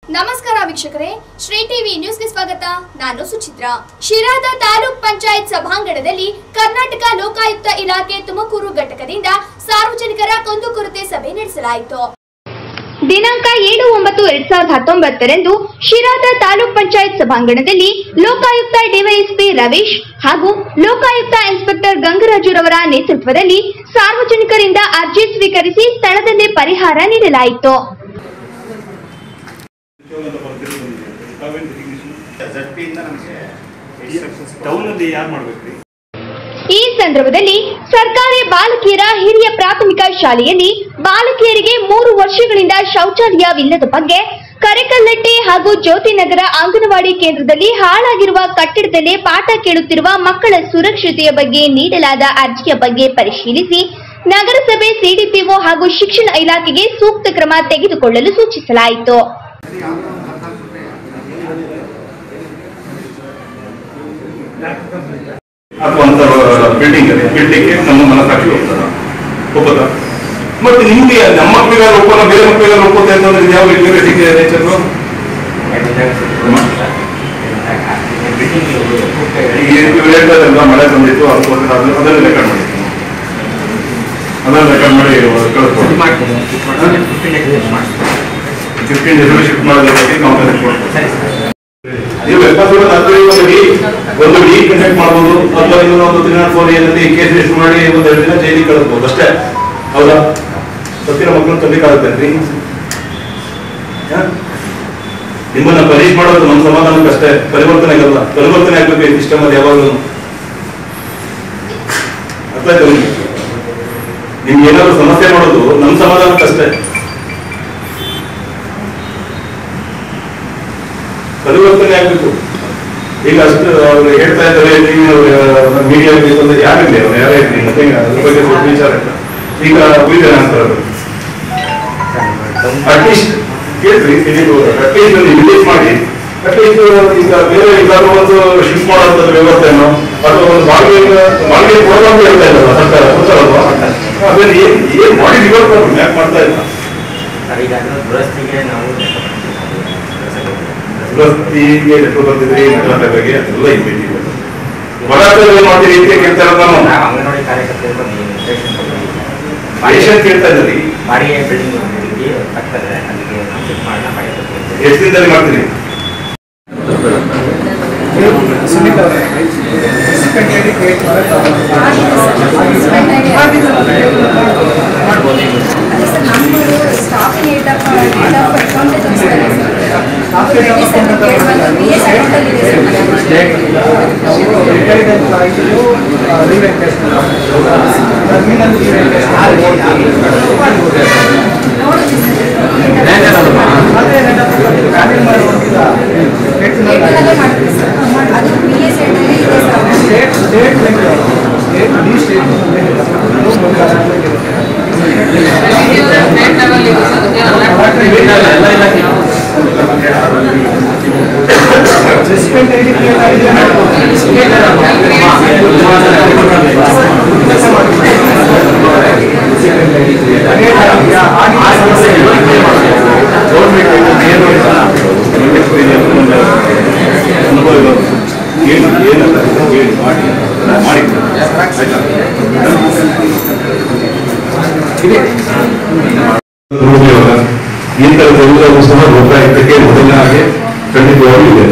ನಮಸ್ಕಾರ ವೀಕ್ಷಕರೇ ಶ್ರೀ ಟಿವಿ ನ್ಯೂಸ್ಗೆ ಸ್ವಾಗತ ನಾನು ಸುಚಿತ್ರಾ ಶಿರಾದ ತಾಲೂಕ್ ಪಂಚಾಯತ್ ಸಭಾಂಗಣದಲ್ಲಿ ಕರ್ನಾಟಕ ಲೋಕಾಯುಕ್ತ ಇಲಾಖೆ ತುಮಕೂರು ಘಟಕದಿಂದ ಸಾರ್ವಜನಿಕರ ಕುಂದುಕೊರತೆ ಸಭೆ ನಡೆಸಲಾಯಿತು ದಿನಾಂಕ ಏಳು ಒಂಬತ್ತು ಎರಡ್ ಸಾವಿರದ ಹತ್ತೊಂಬತ್ತರಂದು ಶಿರಾದ ತಾಲೂಕ್ ಪಂಚಾಯತ್ ಸಭಾಂಗಣದಲ್ಲಿ ಲೋಕಾಯುಕ್ತ ಡಿವೈಎಸ್ಪಿ ರವೀಶ್ ಹಾಗೂ ಲೋಕಾಯುಕ್ತ ಇನ್ಸ್ಪೆಕ್ಟರ್ ಗಂಗರಾಜುರವರ ನೇತೃತ್ವದಲ್ಲಿ ಸಾರ್ವಜನಿಕರಿಂದ ಅರ್ಜಿ ಸ್ವೀಕರಿಸಿ ಸ್ಥಳದಲ್ಲೇ ಪರಿಹಾರ ನೀಡಲಾಯಿತು ಟೌನ್ ಅಲ್ಲಿ ಯಾರು ಮಾಡ್ಬೇಕ್ರಿ ಈ ಸಂದರ್ಭದಲ್ಲಿ ಸರ್ಕಾರಿ ಬಾಲಕಿಯರ ಹಿರಿಯ ಪ್ರಾಥಮಿಕ ಶಾಲೆಯಲ್ಲಿ ಬಾಲಕಿಯರಿಗೆ ಮೂರು ವರ್ಷಗಳಿಂದ ಶೌಚಾಲಯವಿಲ್ಲದ ಬಗ್ಗೆ ಕರೆಕಲ್ಲಟ್ಟಿ ಹಾಗೂ ಜ್ಯೋತಿನಗರ ಅಂಗನವಾಡಿ ಕೇಂದ್ರದಲ್ಲಿ ಹಾಳಾಗಿರುವ ಕಟ್ಟಡದಲ್ಲೇ ಪಾಠ ಕೇಳುತ್ತಿರುವ ಮಕ್ಕಳ ಸುರಕ್ಷತೆಯ ಬಗ್ಗೆ ನೀಡಲಾದ ಅರ್ಜಿಯ ಬಗ್ಗೆ ಪರಿಶೀಲಿಸಿ ನಗರಸಭೆ ಸಿಡಿಪಿಒ ಹಾಗೂ ಶಿಕ್ಷಣ ಇಲಾಖೆಗೆ ಸೂಕ್ತ ಕ್ರಮ ತೆಗೆದುಕೊಳ್ಳಲು ಸೂಚಿಸಲಾಯಿತು ಅಥವಾ ಅಂತ ಬಿಲ್ಡಿಂಗ್ ಇದೆ ಬಿಲ್ಡಿಂಗ್ಗೆ ನಮ್ಮ ಮನಸ್ಸಾಕ್ಷಿ ಹೋಗ್ತದ ಒಪ್ಪದ ಮತ್ತೆ ನಿಮ್ಗೆ ನಮ್ಮ ಮಕ್ಕಳಿಗಾರ ಒಪ್ಪಲ್ಲ ಬೇರೆ ಮಕ್ಕಳಿಗಾರ ಒಪ್ಪುತ್ತೆ ಅಂತಂದ್ರೆ ಇದು ಯಾವ ಲಿಬರೇಟಿಗೆ ನೇಚರ್ ಈಗ ಇವ್ರು ಹೇಳ್ತಾರಲ್ಲ ಮಳೆ ಬಂದಿತ್ತು ಅದಕ್ಕೋಸ್ಕರ ಅದನ್ನ ಅದನ್ನ ರೆಕಾರ್ಡ್ ಮಾಡಿ ಅದನ್ನ ರೆಕಾರ್ಡ್ ಮಾಡಿ ಕಳಿಸ್ಕೊಡಿ ಫಿಫ್ಟೀನ್ ಡೇಸ್ ಶಿಫ್ಟ್ ಮಾಡೋದಕ್ಕೆ ಕಾಂಪ್ಲೇಂಟ್ ಕೊಡ್ತೀವಿ ನೀವು ಎಪ್ಪತ್ತು ನಲವತ್ತೈದು ಒಂದು ಡಿ ಒಂದು ಡಿ ಕಂಡಕ್ಟ್ ಮಾಡ್ಬೋದು ಅಥವಾ ಇನ್ನೊಂದು ಒಂದು ತ್ರೀ ನಾಟ್ ಫೋರ್ ಏನಲ್ಲಿ ಕೇಸ್ ರಿಜಿಸ್ಟರ್ ಮಾಡಿ ಒಂದು ಎರಡು ದಿನ ಜೈಲಿಗೆ ಕಳಿಸ್ಬೋದು ಅಷ್ಟೇ ಹೌದಾ ಸತ್ತಿರೋ ಮಕ್ಕಳು ತರಲಿಕ್ಕಾಗುತ್ತೇನ್ರಿ ಹ? ನಿಮ್ಮನ್ನ ಪರೀಕ್ಷೆ ಮಾಡೋದು ನಮ್ಮ ಸಮಾಧಾನಕ್ಕಷ್ಟೇ ಪರಿವರ್ತನೆ ಆಗಲ್ಲ ಪರಿವರ್ತನೆ ಆಗ್ಬೇಕು ಈ ಸಿಸ್ಟಮ್ ಅಲ್ಲಿ ಯಾವಾಗಲೂ ಅರ್ಥ ಆಯ್ತು ನಿಮ್ಗೆ ನಿಮ್ಗೆ ಏನಾದ್ರು ಸಮಸ್ಯೆ ಮಾಡೋದು ನಮ್ಮ ಸಮಾಧಾನಕ್ಕಷ್ಟೇ ಪರಿವರ್ತನೆ ಆಗ್ಬೇಕು ಈಗ ಅಷ್ಟು ಅವ್ರು ಹೇಳ್ತಾ ಇದ್ದಾರೆ ನೀವು ಮೀಡಿಯಾ ಬೇಕು ಅಂದ್ರೆ ಯಾರಿಲ್ಲ ಅವ್ರು ಯಾರೇ ಇರ್ಲಿ ಮತ್ತೆ ಅದ್ರ ಬಗ್ಗೆ ಸ್ವಲ್ಪ ವಿಚಾರ ಇಲ್ಲ ಈಗ ಉಳಿದ ನಂತರ ಅಟ್ಲೀಸ್ಟ್ ಕೇಳ್ರಿ ಅಟ್ಲೀಸ್ಟ್ ಒಂದು ವಿಸಿಟ್ ಮಾಡಿ ಅಟ್ಲೀಸ್ಟ್ ಈಗ ಬೇರೆ ಇಲ್ಲಾದ್ರೂ ಒಂದು ಶಿಫ್ಟ್ ಮಾಡೋಂಥದ್ದು ವ್ಯವಸ್ಥೆನೋ ಅಥವಾ ಒಂದು ಬಾಡಿಗೆ ಬಾಡಿಗೆ ಕೊಡೋದು ಹೇಳ್ತಾ ಇದ್ದಲ್ಲ ಸರ್ಕಾರ ಗೊತ್ತಲ್ವಾ ಅದೇನು ಏನ್ ಏನ್ ಮಾಡಿ ರಿವರ್ಸ್ ಯಾಕೆ ಮಾಡ್ತಾ ಇಲ್ಲ ದುರಸ್ತಿಗೆ ನಾವು ದುರಸ್ತಿಗೆ ಲೆಕ್ಕ ಬರ್ತಿದ್ರಿ ನಗರಸಭೆಗೆ ಅದೆಲ್ಲ ಇರ್ಬೇಕು ಬಡಾಟದಲ್ಲಿ ಏನ್ ಮಾಡ್ತೀರಿ ಅಂತ ಕೇಳ್ತಾ ಇರೋದು ನಾನು ನಾವು ಅಂಗನವಾಡಿ ಕಾರ್ಯಕರ್ತರು ನೀವು ಇನ್ಸ್ಟ್ರಕ್ಷನ್ ಪೇಷಂಟ್ ಕೇಳ್ತಾ ಇದ್ದೀರಿ ಬಾಡಿಗೆ ಬಿಲ್ಡಿಂಗ್ ಇದೆ ಪಕ್ಕದಲ್ಲಿ ಅಲ್ಲಿಗೆ ನಾವು ಶಿಫ್ಟ್ ಮಾಡೋಣ ಮಾಡಿ ಕೊಡ್ತೀವಿ. ಎಷ್ಟು ದಿನದಲ್ಲಿ ಮಾಡ್ತೀರಿ staff date of date of account ತೋರಿಸ್ತಾರೆ ಟ್ವೆಂಟಿ ಸರ್ಟಿಫಿಕೇಟ್ ಬಂದು ಬಿ ಎಸ್ ಅಕೌಂಟಲ್ಲಿ ಇದೆ ಡೇಟಲ್ಲೇ ಮಾಡ್ತೀವಿ ಸರ್ ಅದು ಬಿ ಎಸ್ ಸೈಡಲ್ಲಿ ಇದೆ ಸರ್ ಅನುಭವ ಇರೋದು. ಏನು ಏನಲ್ಲ ಏನು ಮಾಡಿ ಮಾಡಿ ಆಯ್ತಾ ದುರುಪಯೋಗ ಈ ತರದ ಎಲ್ಲವೂ ಸಹ ಲೋಕಾಯುಕ್ತಕ್ಕೆ ಮೊದಲನೇ ಹಾಗೆ ಖಂಡಿತವಾಗ್ಲೂ ಇದೆ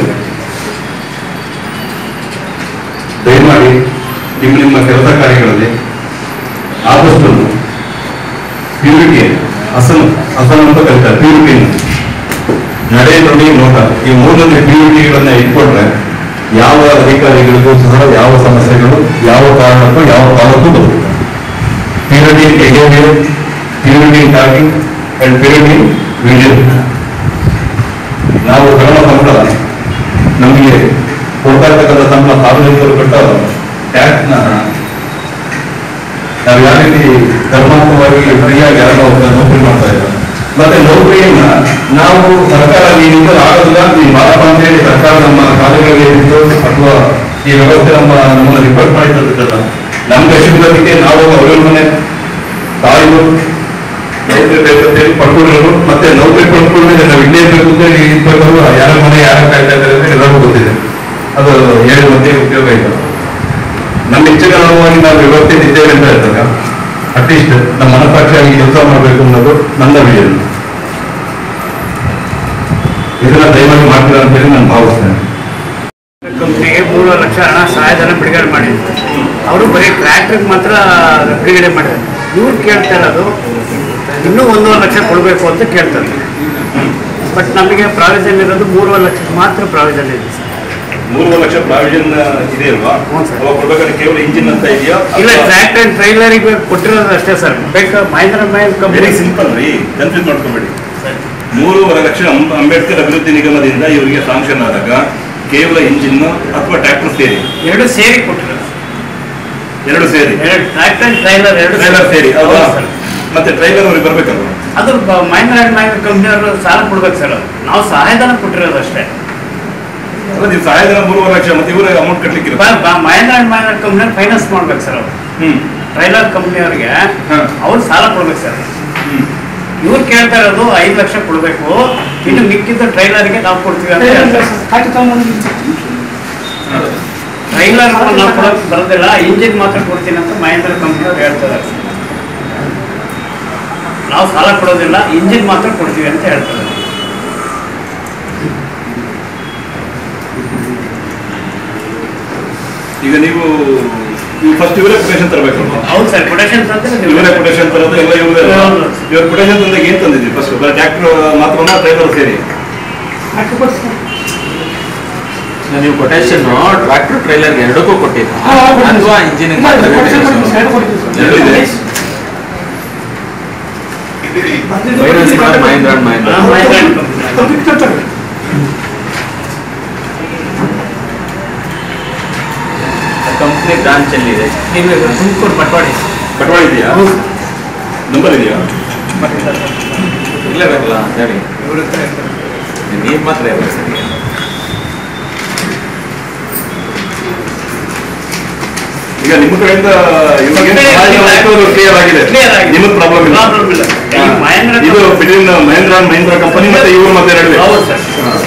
ದಯಮಾಡಿ ನಿಮ್ಮ ನಿಮ್ಮ ಕೆಲಸ ಕಾರ್ಯಗಳಲ್ಲಿ ಆದಷ್ಟು ಪ್ಯೂರಿಟಿ ಅಸನ ಅಸನ ಅಂತ ಕರೀತಾರೆ ಪ್ಯೂರಿಟಿ ನಡೆ ನುಡಿ ನೋಟ ಈ ಮೂರನೇ ಪ್ಯೂರಿಟಿಗಳನ್ನ ಇಟ್ಕೊಂಡ್ರೆ ಯಾವ ಅಧಿಕಾರಿಗಳಿಗೂ ಸಹ ಯಾವ ಸಮಸ್ಯೆಗಳು ಯಾವ ಕಾರಣಕ್ಕೂ ಯಾವ ಕಾಲಕ್ಕೂ ಬರುತ್ತೆ purity behaviour purity talking and purity vision ನಾವು ಕನ್ನಡ ಸಂಬಳ ನಮಗೆ ಕೊಡ್ತಾ ಇರ್ತಕ್ಕಂಥ ಸಂಬಳ ಸಾರ್ವಜನಿಕರು ಕಟ್ಟೋ ಟ್ಯಾಕ್ಸ್ನ ನಾವು ಯಾವ ರೀತಿ ಧರ್ಮಾತ್ಮಕವಾಗಿ ಸರಿಯಾಗಿ ಯಾರೋ ಒಬ್ಬ ನೌಕರಿ ಮಾಡ್ತಾ ಇಲ್ಲ ಮತ್ತೆ ನೌಕರಿಯನ್ನ ನಾವು ಸರ್ಕಾರ ನೀಡಿದ್ದು ಆಗೋದಿಲ್ಲ ನೀವು ಮಾಡಪ್ಪ ಅಂತ ಹೇಳಿ ಸರ್ಕಾರ ನಮ್ಮ ಕಾಲೇಜುಗಳಿಗೆ ಇದ್ದು ಅಥವಾ ಈ ವ್ಯವಸ್ಥೆ ನಮ್ಮ ನಮ್ಮನ್ನ ರಿಪೋರ್ಟ್ ಮಾಡಿದ್ದಲ್ಲ ನಮ್ಗೆ ಸಿಗೋದಕ್ಕೆ ನಾವು ಅವಲಂಬನೆ ತಾಯಿಗಳು ನೌಕರಿ ಬೇಕಂತ ಹೇಳಿ ಪಡ್ಕೊಂಡಿರೋರು ಮತ್ತೆ ನೌಕರಿ ಪಡ್ಕೊಂಡ್ರೆ ನಾವು ಇಲ್ಲೇ ಬೇಕು ಮುಂಚೆ ಇದ್ಬೇಕಾದ್ರು ಯಾರ ಮನೆ ಯಾರ ಕಾಯ್ತಾ ಇದ್ದಾರೆ ಅಂತ ಎಲ್ಲರಿಗೂ ಗೊತ್ತಿದೆ ಅದು ಏಳು ಮಂದಿ ಉಪಯೋಗ ಇಲ್ಲ ನಮ್ಮ ಇಚ್ಛೆಗನುವಾಗಿ ನಾವು ವ್ಯವಸ್ಥೆ ಇದ್ದೇವೆ ಅಂತ ಹೇಳ್ತಾರೆ ಅಟ್ಲೀಸ್ಟ್ ನಮ್ಮ ಮನಸಾಕ್ಷಿಯಾಗಿ ಕೆಲಸ ಮಾಡಬೇಕು ಅನ್ನೋದು ನನ್ನ ವಿಷನ್ ಇದನ್ನ ದಯಮಾಡಿ ಮಾಡ್ತೀರಾ ಅಂತೇಳಿ ನಾನು ಭಾವಿಸ್ತೇನೆ ಕಂಪ್ನಿಗೆ ಮೂರು ಲಕ್ಷ ಹಣ ಸಹಾಯಧನ ಬಿಡುಗಡೆ ಮಾಡಿದ್ರು ಅವರು ಬರೀ ಟ್ರ್ಯಾಕ್ಟರ್ಗೆ ಮಾತ್ರ ಬಿಡುಗಡೆ ಮಾಡಿದ್ರು ಇವ್ರು ಕೇಳ್ತಾ ಇರೋದು ಇನ್ನೂ ಒಂದೂವರೆ ಲಕ್ಷ ಕೊಡಬೇಕು ಅಂತ ಕೇಳ್ತಾರೆ ಬಟ್ ನಮಗೆ ಪ್ರಾವಿಷನ್ ಇರೋದು ಮೂರುವರೆ ಲಕ್ಷಕ್ಕೆ ಮಾತ್ರ ಪ್ರಾವಿಷನ್ ಇದೆ ಸರ್ ಮೂರು ಲಕ್ಷ ಪ್ರಾವಿಷನ್ ಇದೆ ಅಲ್ವಾ ಹ್ಞೂ ಸರ್. ಅವಾಗ ಕೊಡ್ಬೇಕಾದ್ರೆ ಕೇವಲ ಇಂಜಿನ್ ಅಂತ ಇದೆಯಾ ಇಲ್ಲ ಟ್ರ್ಯಾಕ್ಟರ್ ಅಂಡ್ ಟ್ರೈಲರಿಗೆ ಕೊಟ್ಟಿರೋದು ಅಷ್ಟೇ ಸರ್ ಬೇಕಾ Mahindra Mahindra very company simple ರೀ ಕನ್ಫ್ಯೂಸ್ ಮಾಡ್ಕೋಬೇಡಿ ಮೂರುವರೆ ಲಕ್ಷ ಅಂ- ಅಂಬೇಡ್ಕರ್ ಅಭಿವೃದ್ಧಿ ನಿಗಮದಿಂದ ಇವರಿಗೆ ಸಾಂಕ್ಷನ್ ಆದಾಗ ಕೇವಲ ಇಂಜಿನ್ ಅಥವಾ ಟ್ರ್ಯಾಕ್ಟರ್ ಸೇರಿ ಎರಡು ಸೇರಿ ಕೊಟ್ಟಿರೋದು ಎರಡು ಸೇರಿ ಎರಡು ಟ್ರ್ಯಾಕ್ಟರ್ ಅಂಡ್ ಟ್ರೈಲರ್ ಎರಡು ಟ್ರೈಲರ್ ಸೇರಿ ಹೌದು ಅಲ್ವಾ ಸರ್. ಮತ್ತೆ ಟ್ರೈಲರ್ ಅವ್ರಿಗೆ ಬರ್ಬೇಕಲ್ವಾ ಅದು ಬ- ಮಹೇಂದ್ರ ಅಂಡ್ ಮಹೇಂದ್ರ ಕಂಪ್ನಿಯವರು ಸಾಲ ಕೊಡ್ಬೇಕು ಸರ್ ಅದು ನಾವು ಸಹಾಯಧನ ಕೊಟ್ಟಿರೋದು ಅಷ್ಟೇ ಅಲ್ಲ ನೀವು ಸಹಾಯಧನ ಮೂರುವರೆ ಲಕ್ಷ ಮತ್ತೆ ಇವರು ಅಮೌಂಟ್ ಕಟ್ಲಿಕ್ಕೆ ಬ- ಬ- ಮಹೇಂದ್ರ ಅಂಡ್ ಮಹೇಂದ್ರ ಕಂಪ್ನಿಯವ್ರು ಫೈನಾನ್ಸ್ ಮಾಡ್ಬೇಕು ಸರ್ ಅವರು ಹ್ಮ್ ಟ್ರೈಲರ್ ಕಂಪ್ನಿಯವ್ರಿಗೆ ಹಾ. ಅವ್ರು ಸಾಲ ಕೊಡ್ಬೇಕು ಸರ್ ಹ್ಮ್ ಇವ್ರು ಕೇಳ್ತಾ ಇರೋದು ಐದು ಲಕ್ಷ ಕೊಡಬೇಕು ಇನ್ನು ಮಿಕ್ಕಿದ್ದು ಟ್ರೈಲರ್ಗೆ ನಾವು ಕೊಡ್ತೀವಿ ಅಂತ ಹೇಳ್ತಾರೆ ಟ್ರೈಲರ್ ನಾವು ಕೊಡೋಕೆ ಬರೋದಿಲ್ಲ ಇಂಜಿನ್ ಮಾತ್ರ ಕೊಡ್ತೀನಿ ಅಂತ ಮಹೇಂದ್ರ ಕಂಪ್ನಿಯವ್ರು ಹೇಳ್ತಾರೆ ನಾವು ಸಾಲ ಕೊಡೋದಿಲ್ಲ ಇಂಜಿನ್ ಮಾತ್ರ ಕೊಡ್ತೀವಿ ಅಂತ ಹೇಳ್ತಾರೆ ಈಗ ನೀವು ಫಸ್ಟ್ ಇವರೇ ಕೊಟೇಶನ್ ತರಬೇಕಲ್ವಾ ಹೌದು ಸರ್ ಕೊಟೇಶನ್ ಇವರೇ ಕೊಟೇಶನ್ ತರೋದು ಎಲ್ಲ ಇವರೇ ಹೌದು. ಇವ್ರ ಕೊಟೇಶನ್ ತಂದಾಗ ಏನ್ ತಂದಿದ್ವಿ ಫಸ್ಟ್ ಟ್ರ್ಯಾಕ್ಟರ್ ಮಾತ್ರನ ಟ್ರೈಲರ್ ಸೇರಿ ನೀವು ಕೊಟೇಶನ್ ಟ್ರಾಕ್ಟರ್ ಟ್ರೈಲರ್ಗೆ ಎರಡಕ್ಕೂ ಕೊಟ್ಟಿದ್ದು ಅಥವಾ ಇಂಜಿನ್ ಎರಡು ಇದೆ ಫೈನಾನ್ಸ್ ಮಾಡೋದು Mahindra and Mahindra Mahindra and company company branch ಅಲ್ಲಿ ಇದೆ ತುಮಕೂರು ಬಟ್ವಾಡಿ ಬಟ್ವಾಳ ಇದೆಯಾ ನಂಬರ್ ಇದೆಯಾ ಇರ್ಲೇಬೇಕಲ್ಲ ಹೇಳಿ ನೀವು ಮಾತ್ರ ಇರ್ಬೇಕು ಸರಿ ಈಗ ನಿಮ್ಮ ಕಡೆಯಿಂದ ಇವ್ರಿಗೆ Clear ಕ್ಲಿಯರ್ ಆಗಿದೆ Clear ಆಗಿದೆ. ನಿಮಗೆ ಪ್ರಾಬ್ಲಮ್ ಇಲ್ಲ Problem ಇಲ್ಲ. ಹಾ. ಈ ಮಹೇಂದ್ರ ಇದು between Mahindra and Mahindra company ಮತ್ತೆ ಇವ್ರ ಮಧ್ಯೆ ನಡುವೆ ಹೌದು ಸರ್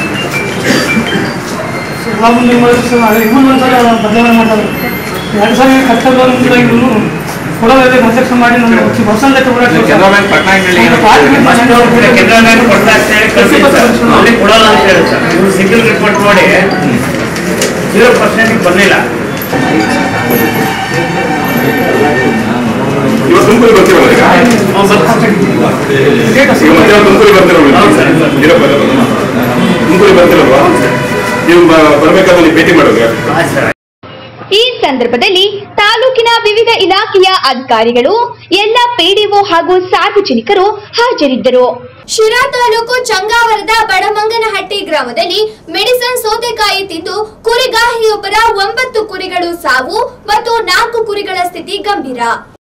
ಬದಲಾವಣೆ ಮಾಡ್ತಾರೆ ಎರಡು ಸಾವಿರ ಕಷ್ಟಗಳು ಕೊಡೋದೇ ಕನ್ಸ್ಟ್ರಕ್ಷನ್ ಮಾಡಿ ನಮ್ಗೆ ಪರ್ಸೆಂಟ್ ಕೆನರಾ ಬ್ಯಾಂಕ್ ಪಟ್ನಾಯಕನಲ್ಲಿ ಏನು ಫಸ್ಟ್ ಅವ್ರು ಕೂಡ ಕೆನರಾ ಬ್ಯಾಂಕ್ ಕೊಡ್ತಾ ಅಂತ ಹೇಳಿ ಕಳ್ಸಿದ್ದು ಸರ್. ಅಲ್ಲಿ ಕೊಡಲ್ಲ ಅಂತ ಹೇಳಿ ಸರ್ ಇವ್ರು ಸಿಂಗಲ್ ರಿಪೋರ್ಟ್ ಮಾಡಿ ಜೀರೋ ಪರ್ಸೆಂಟ್ ಬರಲಿಲ್ಲ ಇವಾಗ ತುಮಕೂರು ಬರ್ತೀರಲ್ಲ ಈಗ ಈಗ ಮತ್ತೆ ತುಮಕೂರಿಗೆ ಬರ್ತಿರಲ್ಲ ಹೌದು ಸರ್. ತುಮಕೂರಿಗೆ ಬರ್ತಿರಲ್ವಾ ನೀವು ಬ- ಬರ್ಬೇಕಾದ್ರೆ ನೀವು ಭೇಟಿ ಮಾಡೋದು ಆಯ್ತು ಸರ್ ಈ ಸಂದರ್ಭದಲ್ಲಿ ತಾಲೂಕಿನ ವಿವಿಧ ಇಲಾಖೆಯ ಅಧಿಕಾರಿಗಳು ಎಲ್ಲ ಪಿಡಿಒ ಹಾಗೂ ಸಾರ್ವಜನಿಕರು ಹಾಜರಿದ್ದರು ಶಿರಾ ತಾಲೂಕು ಚಂಗಾವರದ ಬಡಮಂಗನಹಟ್ಟಿ ಗ್ರಾಮದಲ್ಲಿ ಮೆಡಿಸನ್ ಸೌತೆಕಾಯಿ ತಿಂದು ಕುರಿಗಾಹಿಯೊಬ್ಬರ ಒಂಬತ್ತು ಕುರಿಗಳು ಸಾವು ಮತ್ತು ನಾಲ್ಕು ಕುರಿಗಳ ಸ್ಥಿತಿ ಗಂಭೀರ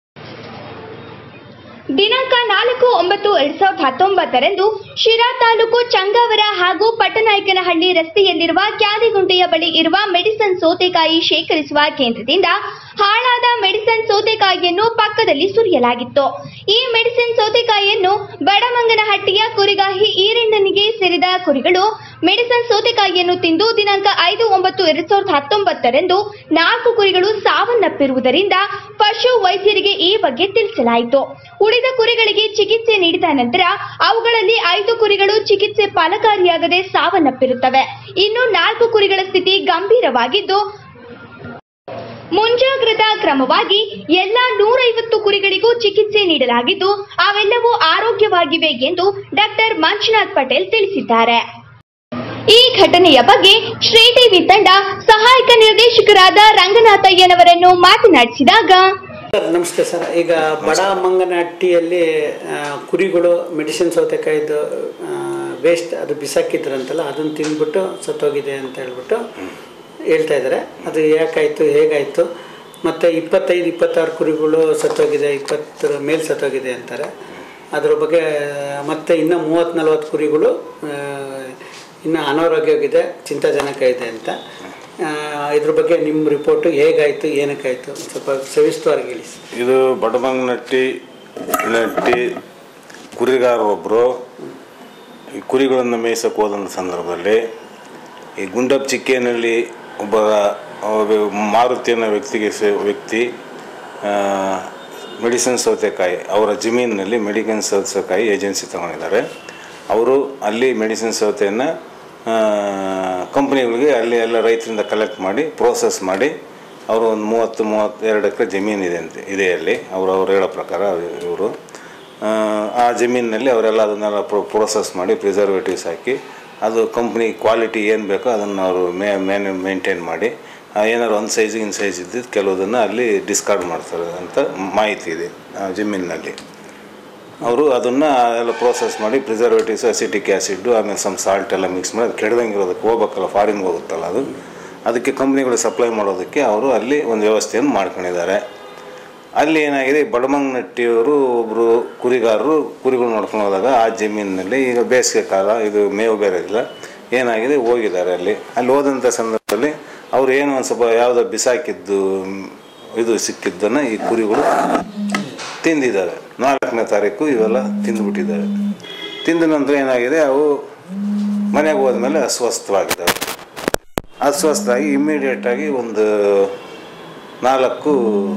ದಿನಾಂಕ ನಾಲ್ಕು ಒಂಬತ್ತು ಎರಡ್ ಸಾವಿರದ ಹತ್ತೊಂಬತ್ತರಂದು ಶಿರಾ ತಾಲೂಕು ಚಂಗಾವರ ಹಾಗೂ ಪಟ್ಟನಾಯಕನಹಳ್ಳಿ ರಸ್ತೆಯಲ್ಲಿರುವ ಕ್ಯಾದಿಗುಂಟೆಯ ಬಳಿ ಇರುವ ಮೆಡಿಸನ್ ಸೌತೆಕಾಯಿ ಶೇಖರಿಸುವ ಕೇಂದ್ರದಿಂದ ಹಾಳಾದ ಮೆಡಿಸನ್ ಸೌತೆಕಾಯಿಯನ್ನು ಪಕ್ಕದಲ್ಲಿ ಸುರಿಯಲಾಗಿತ್ತು ಈ ಮೆಡಿಸಿನ್ ಸೌತೆಕಾಯಿಯನ್ನು ಬಡಮಂಗನಹಟ್ಟಿಯ ಕುರಿಗಾಹಿ ಈರಣ್ಣನಿಗೆ ಸೇರಿದ ಕುರಿಗಳು ಮೆಡಿಸನ್ ಸೌತೆಕಾಯಿಯನ್ನು ತಿಂದು ದಿನಾಂಕ ಐದು ಒಂಬತ್ತು ಎರಡ್ ಸಾವಿರದ ಹತ್ತೊಂಬತ್ತರಂದು ನಾಲ್ಕು ಕುರಿಗಳು ಸಾವನ್ನಪ್ಪಿರುವುದರಿಂದ ಪಶು ವೈದ್ಯರಿಗೆ ಈ ಬಗ್ಗೆ ತಿಳಿಸಲಾಯಿತು ಉಳಿದ ಕುರಿಗಳಿಗೆ ಚಿಕಿತ್ಸೆ ನೀಡಿದ ನಂತರ ಅವುಗಳಲ್ಲಿ ಐದು ಕುರಿಗಳು ಚಿಕಿತ್ಸೆ ಫಲಕಾರಿಯಾಗದೆ ಸಾವನ್ನಪ್ಪಿರುತ್ತವೆ ಇನ್ನು ನಾಲ್ಕು ಕುರಿಗಳ ಸ್ಥಿತಿ ಗಂಭೀರವಾಗಿದ್ದು ಮುಂಜಾಗ್ರತಾ ಕ್ರಮವಾಗಿ ಎಲ್ಲಾ ನೂರೈವತ್ತು ಕುರಿಗಳಿಗೂ ಚಿಕಿತ್ಸೆ ನೀಡಲಾಗಿದ್ದು ಅವೆಲ್ಲವೂ ಆರೋಗ್ಯವಾಗಿವೆ ಎಂದು ಡಾಕ್ಟರ್ ಮಂಜುನಾಥ್ ಪಟೇಲ್ ತಿಳಿಸಿದ್ದಾರೆ ಈ ಘಟನೆಯ ಬಗ್ಗೆ ಶ್ರೀ ಟಿವಿ ತಂಡ ಸಹಾಯಕ ನಿರ್ದೇಶಕರಾದ ರಂಗನಾಥಯ್ಯನವರನ್ನು ಮಾತನಾಡಿಸಿದಾಗ ಸರ್ ನಮಸ್ತೆ ಸರ್ ಈಗ ಬಡ ಮಂಗನಹಟ್ಟಿಯಲ್ಲಿ ಆ, ಕುರಿಗಳು ಮೆಡಿಸಿನ್ ಸೌತೆಕಾಯಿದು ವೇಸ್ಟ್ ಅದು ಬಿಸಾಕಿದ್ರಂತಲ್ಲ ಅದನ್ನು ತಿಂದ್ಬಿಟ್ಟು ಸತ್ತೋಗಿದೆ ಅಂತ ಹೇಳ್ಬಿಟ್ಟು ಹೇಳ್ತಾ ಇದ್ದಾರೆ ಅದು ಯಾಕಾಯಿತು ಹೇಗಾಯಿತು ಮತ್ತು ಇಪ್ಪತ್ತೈದು ಇಪ್ಪತ್ತಾರು ಕುರಿಗಳು ಸತ್ತೋಗಿದೆ ಇಪ್ಪತ್ತರ ಮೇಲೆ ಸತ್ತೋಗಿದೆ ಅಂತಾರೆ ಅದ್ರ ಬಗ್ಗೆ ಮತ್ತು ಇನ್ನು ಮೂವತ್ತು ನಲ್ವತ್ತು ಕುರಿಗಳು ಆ, ಇನ್ನು ಅನಾರೋಗ್ಯವಾಗಿದೆ ಚಿಂತಾಜನಕ ಇದೆ ಅಂತ ಆ, ಇದ್ರ ಬಗ್ಗೆ ನಿಮ್ಮ ರಿಪೋರ್ಟು ಹೇಗಾಯಿತು ಏನಕ್ಕಾಯಿತು ಸ್ವಲ್ಪ ಸವಿಸ್ತರವಾಗಿ ಹೇಳಿ ಸರ್. ಇದು ಬಡಬಂಗನಟ್ಟಿ ನಟ್ಟಿ ಕುರಿಗಾರರೊಬ್ಬರು ಈ ಕುರಿಗಳನ್ನು ಮೇಯ್ಸಕ್ಕೆ ಹೋದಂಥ ಸಂದರ್ಭದಲ್ಲಿ ಈ ಗುಂಡಪ್ ಚಿಕ್ಕೇನಲ್ಲಿ ಒಬ್ಬ ಒಬ್ಬ ಮಾರುತಿ ಅನ್ನೋ ವ್ಯಕ್ತಿಗೆ ಸೇ ವ್ಯಕ್ತಿ ಮೆಡಿಸಿನ್ ಸೌತೆಕಾಯಿ ಅವರ ಜಮೀನಿನಲ್ಲಿ ಮೆಡಿಸಿನ್ ಸೌತೆಕಾಯಿ ಏಜೆನ್ಸಿ ತಗೊಂಡಿದ್ದಾರೆ ಅವರು ಅಲ್ಲಿ ಮೆಡಿಸಿನ್ ಸೌತೆಯನ್ನು ಕಂಪ್ನಿಗಳಿಗೆ ಅಲ್ಲಿ ಎಲ್ಲ ರೈತರಿಂದ ಕಲೆಕ್ಟ್ ಮಾಡಿ ಪ್ರೋಸೆಸ್ ಮಾಡಿ ಅವರು ಒಂದು ಮೂವತ್ತು ಮೂವತ್ತೆರಡು ಎಕರೆ ಜಮೀನು ಇದೆ ಅಂತೆ ಇದೆ ಅಲ್ಲಿ ಅವರು ಅವ್ರು ಹೇಳೋ ಪ್ರಕಾರ ಇವರು ಆ ಜಮೀನಿನಲ್ಲಿ ಅವರೆಲ್ಲ ಅದನ್ನೆಲ್ಲ ಪ್ರೊ ಪ್ರೋಸೆಸ್ ಮಾಡಿ ಪ್ರಿಸರ್ವೇಟಿವ್ಸ್ ಹಾಕಿ ಅದು ಕಂಪ್ನಿ ಕ್ವಾಲಿಟಿ ಏನು ಬೇಕೋ ಅದನ್ನು ಅವರು ಮೇ ಮೇನ್ ಮೇಂಟೈನ್ ಮಾಡಿ ಆ ಏನಾದ್ರು ಒಂದು ಸೈಜ್ ಇನ್ ಸೈಜ್ ಇದ್ದಿದ್ದು ಕೆಲವುದನ್ನು ಅಲ್ಲಿ ಡಿಸ್ಕಾರ್ಡ್ ಮಾಡ್ತಾರೆ ಅಂತ ಮಾಹಿತಿ ಇದೆ ಆ ಜಮೀನಿನಲ್ಲಿ ಅವರು ಅದನ್ನು ಎಲ್ಲ ಪ್ರೋಸೆಸ್ ಮಾಡಿ ಪ್ರಿಸರ್ವೇಟಿವ್ಸ್ ಅಸಿಟಿಕ್ ಆ್ಯಸಿಡ್ಡು ಆಮೇಲೆ ಸಮ್ ಸಾಲ್ಟ್ ಎಲ್ಲ ಮಿಕ್ಸ್ ಮಾಡಿ ಅದು ಕೆಡದಂಗೆ ಇರೋದಕ್ಕೆ ಹೋಗ್ಬೇಕಲ್ಲ ಫಾರಿನ್ಗೆ ಹೋಗುತ್ತಲ್ಲ ಅದು ಅದಕ್ಕೆ ಕಂಪ್ನಿಗಳು ಸಪ್ಲೈ ಮಾಡೋದಕ್ಕೆ ಅವರು ಅಲ್ಲಿ ಒಂದು ವ್ಯವಸ್ಥೆಯನ್ನು ಮಾಡ್ಕೊಂಡಿದ್ದಾರೆ ಅಲ್ಲಿ ಏನಾಗಿದೆ ಬಡಮಂಗನಟ್ಟಿಯವರು ಒಬ್ಬರು ಕುರಿಗಾರರು ಕುರಿಗಳು ನೋಡ್ಕೊಂಡು ಹೋದಾಗ ಆ ಜಮೀನಿನಲ್ಲಿ ಈಗ ಬೇಸಿಗೆ ಕಾಲ ಇದು ಮೇವು ಬೇರೆ ಇಲ್ಲ ಏನಾಗಿದೆ ಹೋಗಿದ್ದಾರೆ ಅಲ್ಲಿ ಅಲ್ಲಿ ಹೋದಂಥ ಸಂದರ್ಭದಲ್ಲಿ ಅವ್ರು ಏನು ಒಂದು ಸ್ವಲ್ಪ ಯಾವುದೋ ಬಿಸಾಕಿದ್ದು ಮ್, ಇದು ಸಿಕ್ಕಿದ್ದನ್ನು ಈ ಕುರಿಗಳು ತಿಂದಿದ್ದಾರೆ ನಾಲ್ಕನೇ ತಾರೀಕು ಇವೆಲ್ಲ ತಿಂದುಬಿಟ್ಟಿದ್ದಾರೆ ತಿಂದ ನಂತರ ಏನಾಗಿದೆ ಅವು ಮನೆಗೆ ಹೋದ್ಮೇಲೆ ಅಸ್ವಸ್ಥವಾಗಿದ್ದಾವೆ ಅಸ್ವಸ್ಥವಾಗಿ ಇಮ್ಮಿಡಿಯೇಟಾಗಿ ಒಂದು ನಾಲ್ಕು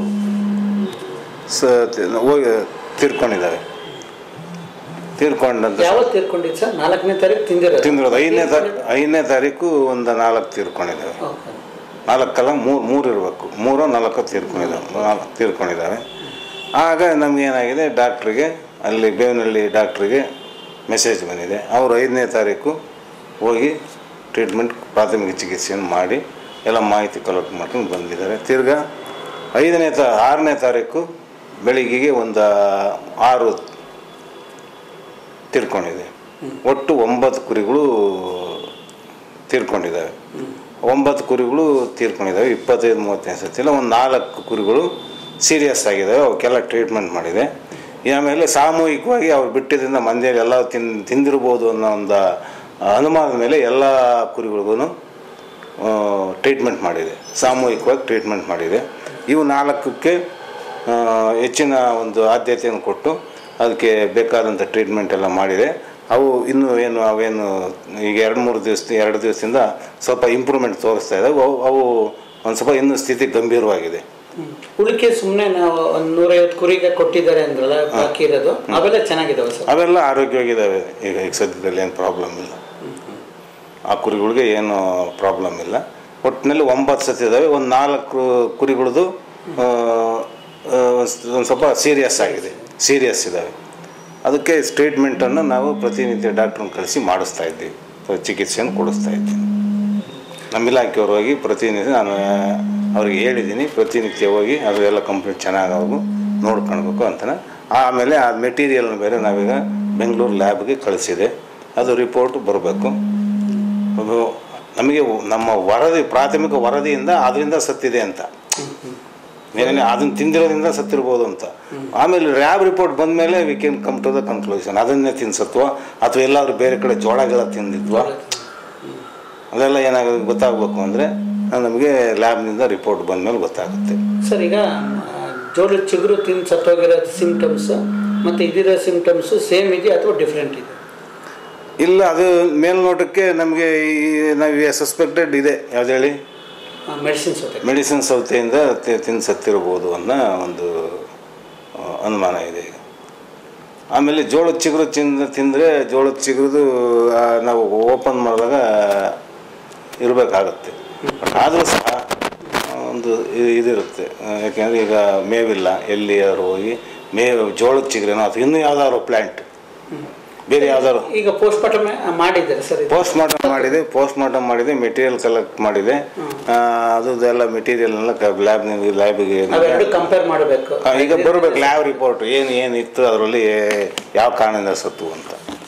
ಸ ಹೋಗಿ ತೀರ್ಕೊಂಡಿದ್ದಾವೆ ತೀರ್ಕೊಂಡಂತ ಯಾವತ್ತು ತೀರ್ಕೊಂಡಿದ್ದು ಸರ್ ನಾಲ್ಕನೇ ತಾರೀಕು ತಿಂದಿರೋದು ತಿಂದಿರೋದು ಐದನೇ ತಾರೀಕು ಐದನೇ ತಾರೀಕು ಒಂದು ನಾಲ್ಕು ತೀರ್ಕೊಂಡಿದ್ದಾವೆ ಓಕೆ ನಾಲ್ಕಲ್ಲ ಮೂರು ಮೂರು ಇರಬೇಕು ಮೂರು ನಾಲ್ಕು ತೀರ್ಕೊಂಡಿದ್ದಾವೆ ನಾಲ್ಕು ತೀರ್ಕೊಂಡಿದ್ದಾವೆ ಆಗ ನಮಗೇನಾಗಿದೆ ಡಾಕ್ಟ್ರಿಗೆ ಅಲ್ಲಿ ಬೇವಿನಹಳ್ಳಿ ಡಾಕ್ಟ್ರಿಗೆ ಮೆಸೇಜ್ ಬಂದಿದೆ ಅವರು ಐದನೇ ತಾರೀಕು ಹೋಗಿ ಟ್ರೀಟ್ಮೆಂಟ್ ಪ್ರಾಥಮಿಕ ಚಿಕಿತ್ಸೆಯನ್ನು ಮಾಡಿ ಎಲ್ಲ ಮಾಹಿತಿ ಕಲೆಕ್ಟ್ ಮಾಡ್ಕೊಂಡು ಬಂದಿದ್ದಾರೆ ತಿರ್ಗಾ ಐದನೇ ತಾ ಆರನೇ ತಾರೀಕು ಬೆಳಿಗ್ಗೆಗೆ ಒಂದು ಆರು ತೀರ್ಕೊಂಡಿದೆ ಒಟ್ಟು ಒಂಬತ್ತು ಕುರಿಗಳು ತೀರ್ಕೊಂಡಿದ್ದಾವೆ ಒಂಬತ್ತು ಕುರಿಗಳು ತೀರ್ಕೊಂಡಿದ್ದಾವೆ ಇಪ್ಪತ್ತೈದು ಮೂವತ್ತೈದು ಸತಿ ಇಲ್ಲ ಒಂದು ನಾಲ್ಕು ಕುರಿಗಳು ಸೀರಿಯಸ್ ಆಗಿದ್ದಾವೆ ಅವಕ್ಕೆಲ್ಲ ಟ್ರೀಟ್ಮೆಂಟ್ ಮಾಡಿದೆ ಆಮೇಲೆ ಸಾಮೂಹಿಕವಾಗಿ ಅವ್ರು ಬಿಟ್ಟಿದ್ದರಿಂದ ಮಂದಿಯಲ್ಲಿ ಎಲ್ಲ ತಿನ್ ತಿಂದಿರ್ಬೋದು ಅನ್ನೋ ಒಂದು ಅನುಮಾನದ ಮೇಲೆ ಎಲ್ಲ ಕುರಿಗಳಿಗೂ ಟ್ರೀಟ್ಮೆಂಟ್ ಮಾಡಿದೆ ಸಾಮೂಹಿಕವಾಗಿ ಟ್ರೀಟ್ಮೆಂಟ್ ಮಾಡಿದೆ ಇವು ನಾಲ್ಕಕ್ಕೆ ಆ, ಹೆಚ್ಚಿನ ಒಂದು ಆದ್ಯತೆಯನ್ನು ಕೊಟ್ಟು ಅದಕ್ಕೆ ಬೇಕಾದಂಥ ಟ್ರೀಟ್ಮೆಂಟ್ ಎಲ್ಲ ಮಾಡಿದೆ ಅವು ಇನ್ನೂ ಏನು ಅವೇನು ಈಗ ಎರಡು ಮೂರು ದಿವಸ ಎರಡು ದಿವಸದಿಂದ ಸ್ವಲ್ಪ ಇಂಪ್ರೂವ್ಮೆಂಟ್ ತೋರಿಸ್ತಾ ಇದ್ದಾವೆ ಅವು ಅವು ಒಂದು ಸ್ವಲ್ಪ ಇನ್ನೂ ಸ್ಥಿತಿ ಗಂಭೀರವಾಗಿದೆ ಉಳಿಕೆ ಸುಮ್ಮನೆ ನಾವು ಒಂದು ನೂರೈವತ್ತು ಕುರಿಗೆ ಕೊಟ್ಟಿದ್ದಾರೆ ಅಂದ್ರಲ್ಲ ಬಾಕಿ ಇರೋದು ಅವೆಲ್ಲ ಚೆನ್ನಾಗಿದಾವೆ ಸರ್ ಅವೆಲ್ಲ ಆರೋಗ್ಯವಾಗಿದ್ದಾವೆ ಈಗ ಈಗ ಸದ್ಯದಲ್ಲಿ ಏನು ಪ್ರಾಬ್ಲಮ್ ಇಲ್ಲ ಆ ಕುರಿಗಳಿಗೆ ಏನು ಪ್ರಾಬ್ಲಮ್ ಇಲ್ಲ ಒಟ್ಟಿನಲ್ಲಿ ಒಂಬತ್ತು ಸತಿ ಇದ್ದಾವೆ ಒಂದು ನಾಲ್ಕು ಕುರಿಗಳದು ಒಂದು ಸ್ವಲ್ಪ ಸೀರಿಯಸ್ ಆಗಿದೆ ಸೀರಿಯಸ್ ಇದ್ದಾವೆ ಅದಕ್ಕೆ ಟ್ರೀಟ್ಮೆಂಟನ್ನು ನಾವು ಪ್ರತಿನಿತ್ಯ ಡಾಕ್ಟ್ರನ್ನ ಕಳಿಸಿ ಮಾಡಿಸ್ತಾ ಇದ್ದೀವಿ ಸೊ ಚಿಕಿತ್ಸೆಯನ್ನು ಕೊಡಿಸ್ತಾ ಇದ್ದೀವಿ ನಮ್ಮ ಇಲಾಖೆಯವರು ಹೋಗಿ ಪ್ರತಿನಿತ್ಯ ನಾನು ಅವ್ರಿಗೆ ಹೇಳಿದ್ದೀನಿ ಪ್ರತಿನಿತ್ಯ ಹೋಗಿ ಅದು ಎಲ್ಲ ಕಂಪ್ಲೀಟ್ ಚೆನ್ನಾಗಿ ನೋಡ್ಕೊಳ್ಬೇಕು ಅಂತನ ಆಮೇಲೆ ಆ ಮೆಟೀರಿಯಲ್ನ ಬೇರೆ ನಾವೀಗ ಬೆಂಗಳೂರು ಲ್ಯಾಬ್ಗೆ ಕಳಿಸಿದೆ ಅದು ರಿಪೋರ್ಟ್ ಬರಬೇಕು ಅದು ನಮಗೆ ನಮ್ಮ ವರದಿ ಪ್ರಾಥಮಿಕ ವರದಿಯಿಂದ ಅದರಿಂದ ಸತ್ತಿದೆ ಅಂತ ಏನೇನೆ ಅದನ್ನು ತಿಂದಿರೋದ್ರಿಂದ ಸತ್ತಿರ್ಬೋದು ಅಂತ ಆಮೇಲೆ ಲ್ಯಾಬ್ ರಿಪೋರ್ಟ್ ಬಂದಮೇಲೆ we can come to the conclusion ಅದನ್ನೇ ತಿನ್ಸತ್ವ ಅಥವಾ ಎಲ್ಲಾದ್ರೂ ಬೇರೆ ಕಡೆ ಜೋಳಗಳ ತಿಂದಿದ್ವಾ ಅದೆಲ್ಲ ಏನಾಗೋದು ಗೊತ್ತಾಗಬೇಕು ಅಂದರೆ ನಮಗೆ ಲ್ಯಾಬ್ನಿಂದ ರಿಪೋರ್ಟ್ ಬಂದಮೇಲೆ ಗೊತ್ತಾಗುತ್ತೆ ಸರ್ ಈಗ ಆ, ಜೋಳದ ಚಿಗುರು ತಿಂದು ಸತ್ತೋಗಿರೋ ಸಿಂಪ್ಟಮ್ಸ್ ಮತ್ತು ಇದಿರೋ ಸಿಂಪ್ಟಮ್ಸು ಸೇಮ್ ಇದೆಯಾ ಅಥವಾ ಡಿಫ್ರೆಂಟ್ ಇದೆ ಇಲ್ಲ ಅದು ಮೇಲ್ನೋಟಕ್ಕೆ ನಮಗೆ ಈ ನಾವು ಸಸ್ಪೆಕ್ಟೆಡ್ ಇದೆ ಯಾವ್ದು ಹೇಳಿ ಮೆಡಿಸಿನ್ಸ್ ಜೊತೆ ಮೆಡಿಸಿನ್ ಸೌತೆಯಿಂದ ತಿ- ತಿಂದು ಸತ್ತಿರ್ಬೋದು ಅನ್ನೋ ಒಂದು ಆ, ಅನುಮಾನ ಇದೆ ಈಗ ಆಮೇಲೆ ಜೋಳದ ಚಿಗುರು ತಿಂದು ತಿಂದರೆ ಜೋಳದ ಚಿಗುರುದು ಆ, ನಾವು ಓಪನ್ ಮಾಡಿದಾಗ ಇರಬೇಕಾಗತ್ತೆ ಬಟ್ ಆದರೂ ಸಹ ಆ, ಒಂದು ಇ- ಇದಿರುತ್ತೆ ಆ, ಯಾಕೆಂದರೆ ಈಗ ಮೇವಿಲ್ಲ ಎಲ್ಲಿಯಾದ್ರು ಹೋಗಿ ಮೇವು ಜೋಳದ ಚಿಗುರೇನೋ ಅಥವಾ ಇನ್ನೂ ಯಾವ್ದಾದ್ರು ಪ್ಲ್ಯಾಂಟ್ ಬೇರೆ ಯಾವ್ದಾದ್ರು ಈಗ ಪೋಸ್ಟ್ ಮಾರ್ಟಮ್ ಮಾಡಿದ್ದಾರೆ ಸರ್ ಇದು ಪೋಸ್ಟ್ ಮಾರ್ಟಮ್ ಮಾಡಿದೆ ಪೋಸ್ಟ್ ಮಾರ್ಟಮ್ ಮಾಡಿದೆ ಮೆಟೀರಿಯಲ್ ಕಲೆಕ್ಟ್ ಮಾಡಿದೆ ಆ, ಅದ್ರದ್ದೆಲ್ಲ ಮೆಟೀರಿಯಲ್ನೆಲ್ಲ ಲ್ಯಾಬ್ನಿಗೆ ಲ್ಯಾಬಿಗೆ ಅವೆರಡು ಕಂಪೇರ್ ಮಾಡಬೇಕು ಈಗ ಬರಬೇಕು ಲ್ಯಾಬ್ ರಿಪೋರ್ಟ್ ಏನು ಏನು ಇತ್ತು ಅದರಲ್ಲಿ ಯಾವ ಕಾರಣದಿಂದ ಸತ್ತು ಅಂತ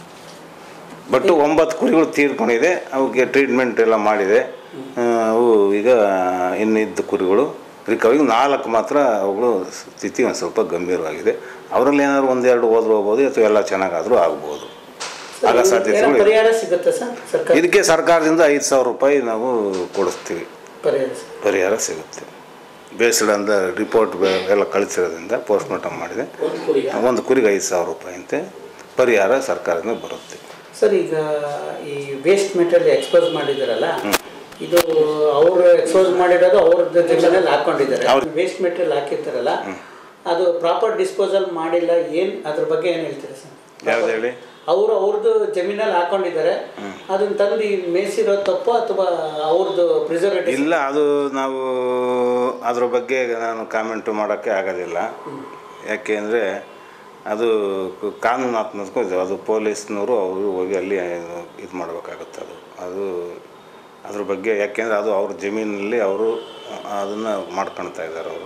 ಬಟ್ ಒಂಬತ್ತು ಕುರಿಗಳು ತೀರ್ಕೊಂಡಿದೆ ಅವಕ್ಕೆ ಟ್ರೀಟ್ಮೆಂಟ್ ಎಲ್ಲ ಮಾಡಿದೆ ಆ, ಅವು ಈಗ ಇನ್ನಿದ್ದ ಕುರಿಗಳು ರಿಕವರಿ ನಾಲ್ಕು ಮಾತ್ರ ಅವುಗಳು ಸ್ಥಿತಿ ಒಂದು ಸ್ವಲ್ಪ ಗಂಭೀರವಾಗಿದೆ ಅವರಲ್ಲಿ ಏನಾದ್ರು ಒಂದೆರಡು ಹೋದ್ರು ಹೋಗ್ಬೋದು ಅಥವಾ ಎಲ್ಲ ಚೆನ್ನಾಗಾದರೂ ಆಗ್ಬೋದು ಆಗ ಏನೋ ಸಾಧ್ಯತೆಗಳು ಇದೆ. ಪರಿಹಾರ ಸಿಗುತ್ತೆ ಸರ್ ಸರ್ಕಾರ ಇದಕ್ಕೆ ಸರ್ಕಾರದಿಂದ ಐದು ಸಾವಿರ ರೂಪಾಯಿ ನಾವು ಕೊಡಿಸ್ತೀವಿ ಪರಿಹಾರ ಸಿಗುತ್ತೆ. ಪರಿಹಾರ ಸಿಗುತ್ತೆ ಬೇಸ್ಡ್ ಅಂದ ರಿಪೋರ್ಟ್ ಎಲ್ಲ ಕಳಿಸಿರೋದ್ರಿಂದ ಪೋಸ್ಟ್ ಮಾರ್ಟಮ್ ಮಾಡಿದೆ ಒಂದು ಕುರಿಗೆ ಐದು ಸಾವಿರ ರೂಪಾಯಿ ಅಂತೆ ಪರಿಹಾರ ಸರ್ಕಾರದಿಂದ ಬರುತ್ತೆ ಸರ್ ಈಗ ಈ ವೇಸ್ಟ್ ಮೆಟೀರಿಯಲ್ ಎಕ್ಸ್ಪೋಸ್ ಮಾಡಿದಾರಲ್ಲ ಇದು ಅವರು ಎಕ್ಸ್ಪೋಸ್ ಮಾಡಿರೋದು ಅವ್ರದ್ದು ಜಮೀನಲ್ಲಿ ಹಾಕೊಂಡಿದ್ದಾರೆ ಅವ್ರು- ವೇಸ್ಟ್ ಮೆಟೀರಿಯಲ್ ಹಾಕಿರ್ತಾರಲ್ಲ ಅದು ಪ್ರಾಪರ್ ಡಿಸ್ಪೋಸಲ್ ಮಾಡಿಲ್ಲ ಏನ್ ಅದ್ರ ಬಗ್ಗೆ ಏನ್ ಹೇಳ್ತೀರಾ ಸರ್ ಯಾವ್ದು ಹೇಳಿ ಅವರು ಅವ್ರದ್ದು ಜಮೀನಲ್ಲಿ ಹಾಕೊಂಡಿದ್ದಾರೆ ಅದನ್ನ ತಂದು ಈ ಮೇಯಿಸಿರೋ ತಪ್ಪು ಅಥವಾ ಅವ್ರದ್ದು ಪ್ರಿಸರ್ವೇಟಿವ್ ಇಲ್ಲ ಅದು ನಾವು ಅದ್ರ ಬಗ್ಗೆ ನಾನು ಕಾಮೆಂಟು ಮಾಡೋಕ್ಕೆ ಆಗೋದಿಲ್ಲ ಯಾಕೆ ಅಂದರೆ ಅದು ಕ- ಕಾನೂನಾತ್ಮಕ ಇದು ಅದು ಪೊಲೀಸ್ನವರು ಅವರು ಹೋಗಿ ಅಲ್ಲಿ ಇದು ಮಾಡಬೇಕಾಗುತ್ತೆ ಅದು ಅದು ಅದ್ರ ಬಗ್ಗೆ ಯಾಕೆಂದರೆ ಅದು ಅವ್ರ ಜಮೀನಲ್ಲಿ ಅವರು ಅದನ್ನು ಮಾಡ್ಕೊಳ್ತಾ ಇದ್ದಾರೆ ಅವರು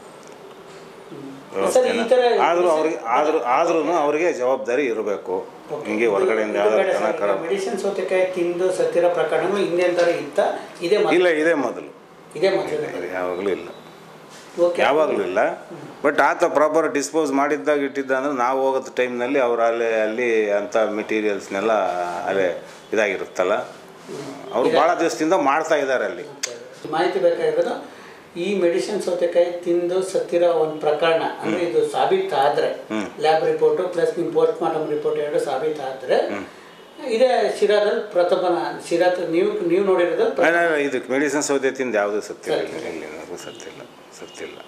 ವ್ಯವಸ್ಥೆನ ಈ ಥರ ಆದರೂ ಅವ್ರಿಗೆ ಆದರೂ ಆದ್ರೂ ಅವರಿಗೆ ಜವಾಬ್ದಾರಿ ಇರಬೇಕು ಹಿಂಗೆ ಹೊರಗಡೆಯಿಂದ ಯಾವ್ದಾದ್ರು ದನ ಕರ ಮೆಡಿಸಿನ್ ಸೌತೆಕಾಯಿ ತಿಂದು ಸತ್ತಿರೋ ಪ್ರಕರಣಗಳು ಹಿಂದೆ ತರ ಇತ್ತ ಇದೇ ಮೊದಲು ಇಲ್ಲ ಇದೇ ಮೊದಲು ಇದೇ ಮೊದಲು ಅದು ಯಾವಾಗಲೂ ಇಲ್ಲ ಓಕೆ ಯಾವಾಗಲೂ ಇಲ್ಲ ಬಟ್ ಆತ ಪ್ರಾಪರ್ ಡಿಸ್ಪೋಸ್ ಮಾಡಿದ್ದಾಗ ಇಟ್ಟಿದ್ದ ಅಂದ್ರೆ ನಾವು ಹೋಗೋದು ಟೈಮ್ನಲ್ಲಿ ಅವ್ರು ಅಲ್ಲಿ ಅಲ್ಲಿ ಅಂಥ ಮೆಟೀರಿಯಲ್ಸ್ನೆಲ್ಲ ಅಲ್ಲೇ ಇದಾಗಿರುತ್ತಲ್ಲ ಅವರು ಭಾಳ ದಿವಸದಿಂದ ಮಾಡ್ತಾ ಇದ್ದಾರೆ ಅಲ್ಲಿ ಮಾಹಿತಿ ಬೇಕಾಗಿರೋದು ಈ ಮೆಡಿಸಿನ್ ಸೌತೆಕಾಯಿ ತಿಂದು ಸತ್ತಿರೋ ಒಂದು ಪ್ರಕರಣ ಅಂದ್ರೆ ಇದು ಸಾಬೀತಾದ್ರೆ ಲ್ಯಾಬ್ ರಿಪೋರ್ಟು ಪ್ಲಸ್ ನಿಮ್ಮ ಪೋಸ್ಟ್ ಮಾರ್ಟಮ್ ರಿಪೋರ್ಟ್ ಎರಡು ಸಾಬೀತಾದ್ರೆ ಇದೇ ಶಿರಾದಲ್ಲಿ ಪ್ರಥಮ ಶಿರಾ ನೀವು ನೀವು ನೋಡಿರೋದು ಅಲ್ಲ, ಅಲ್ಲ, ಇದಕ್ಕೆ ಮೆಡಿಸಿನ್ ಸೌದೆ ತಿಂದು ಯಾವುದೂ ಸತ್ತಿಲ್ಲ ಇಲ್ಲಿ ಇಲ್ಲಿವರೆಗೂ ಸತ್ತಿಲ್ಲ ಸತ್ತಿಲ್ಲ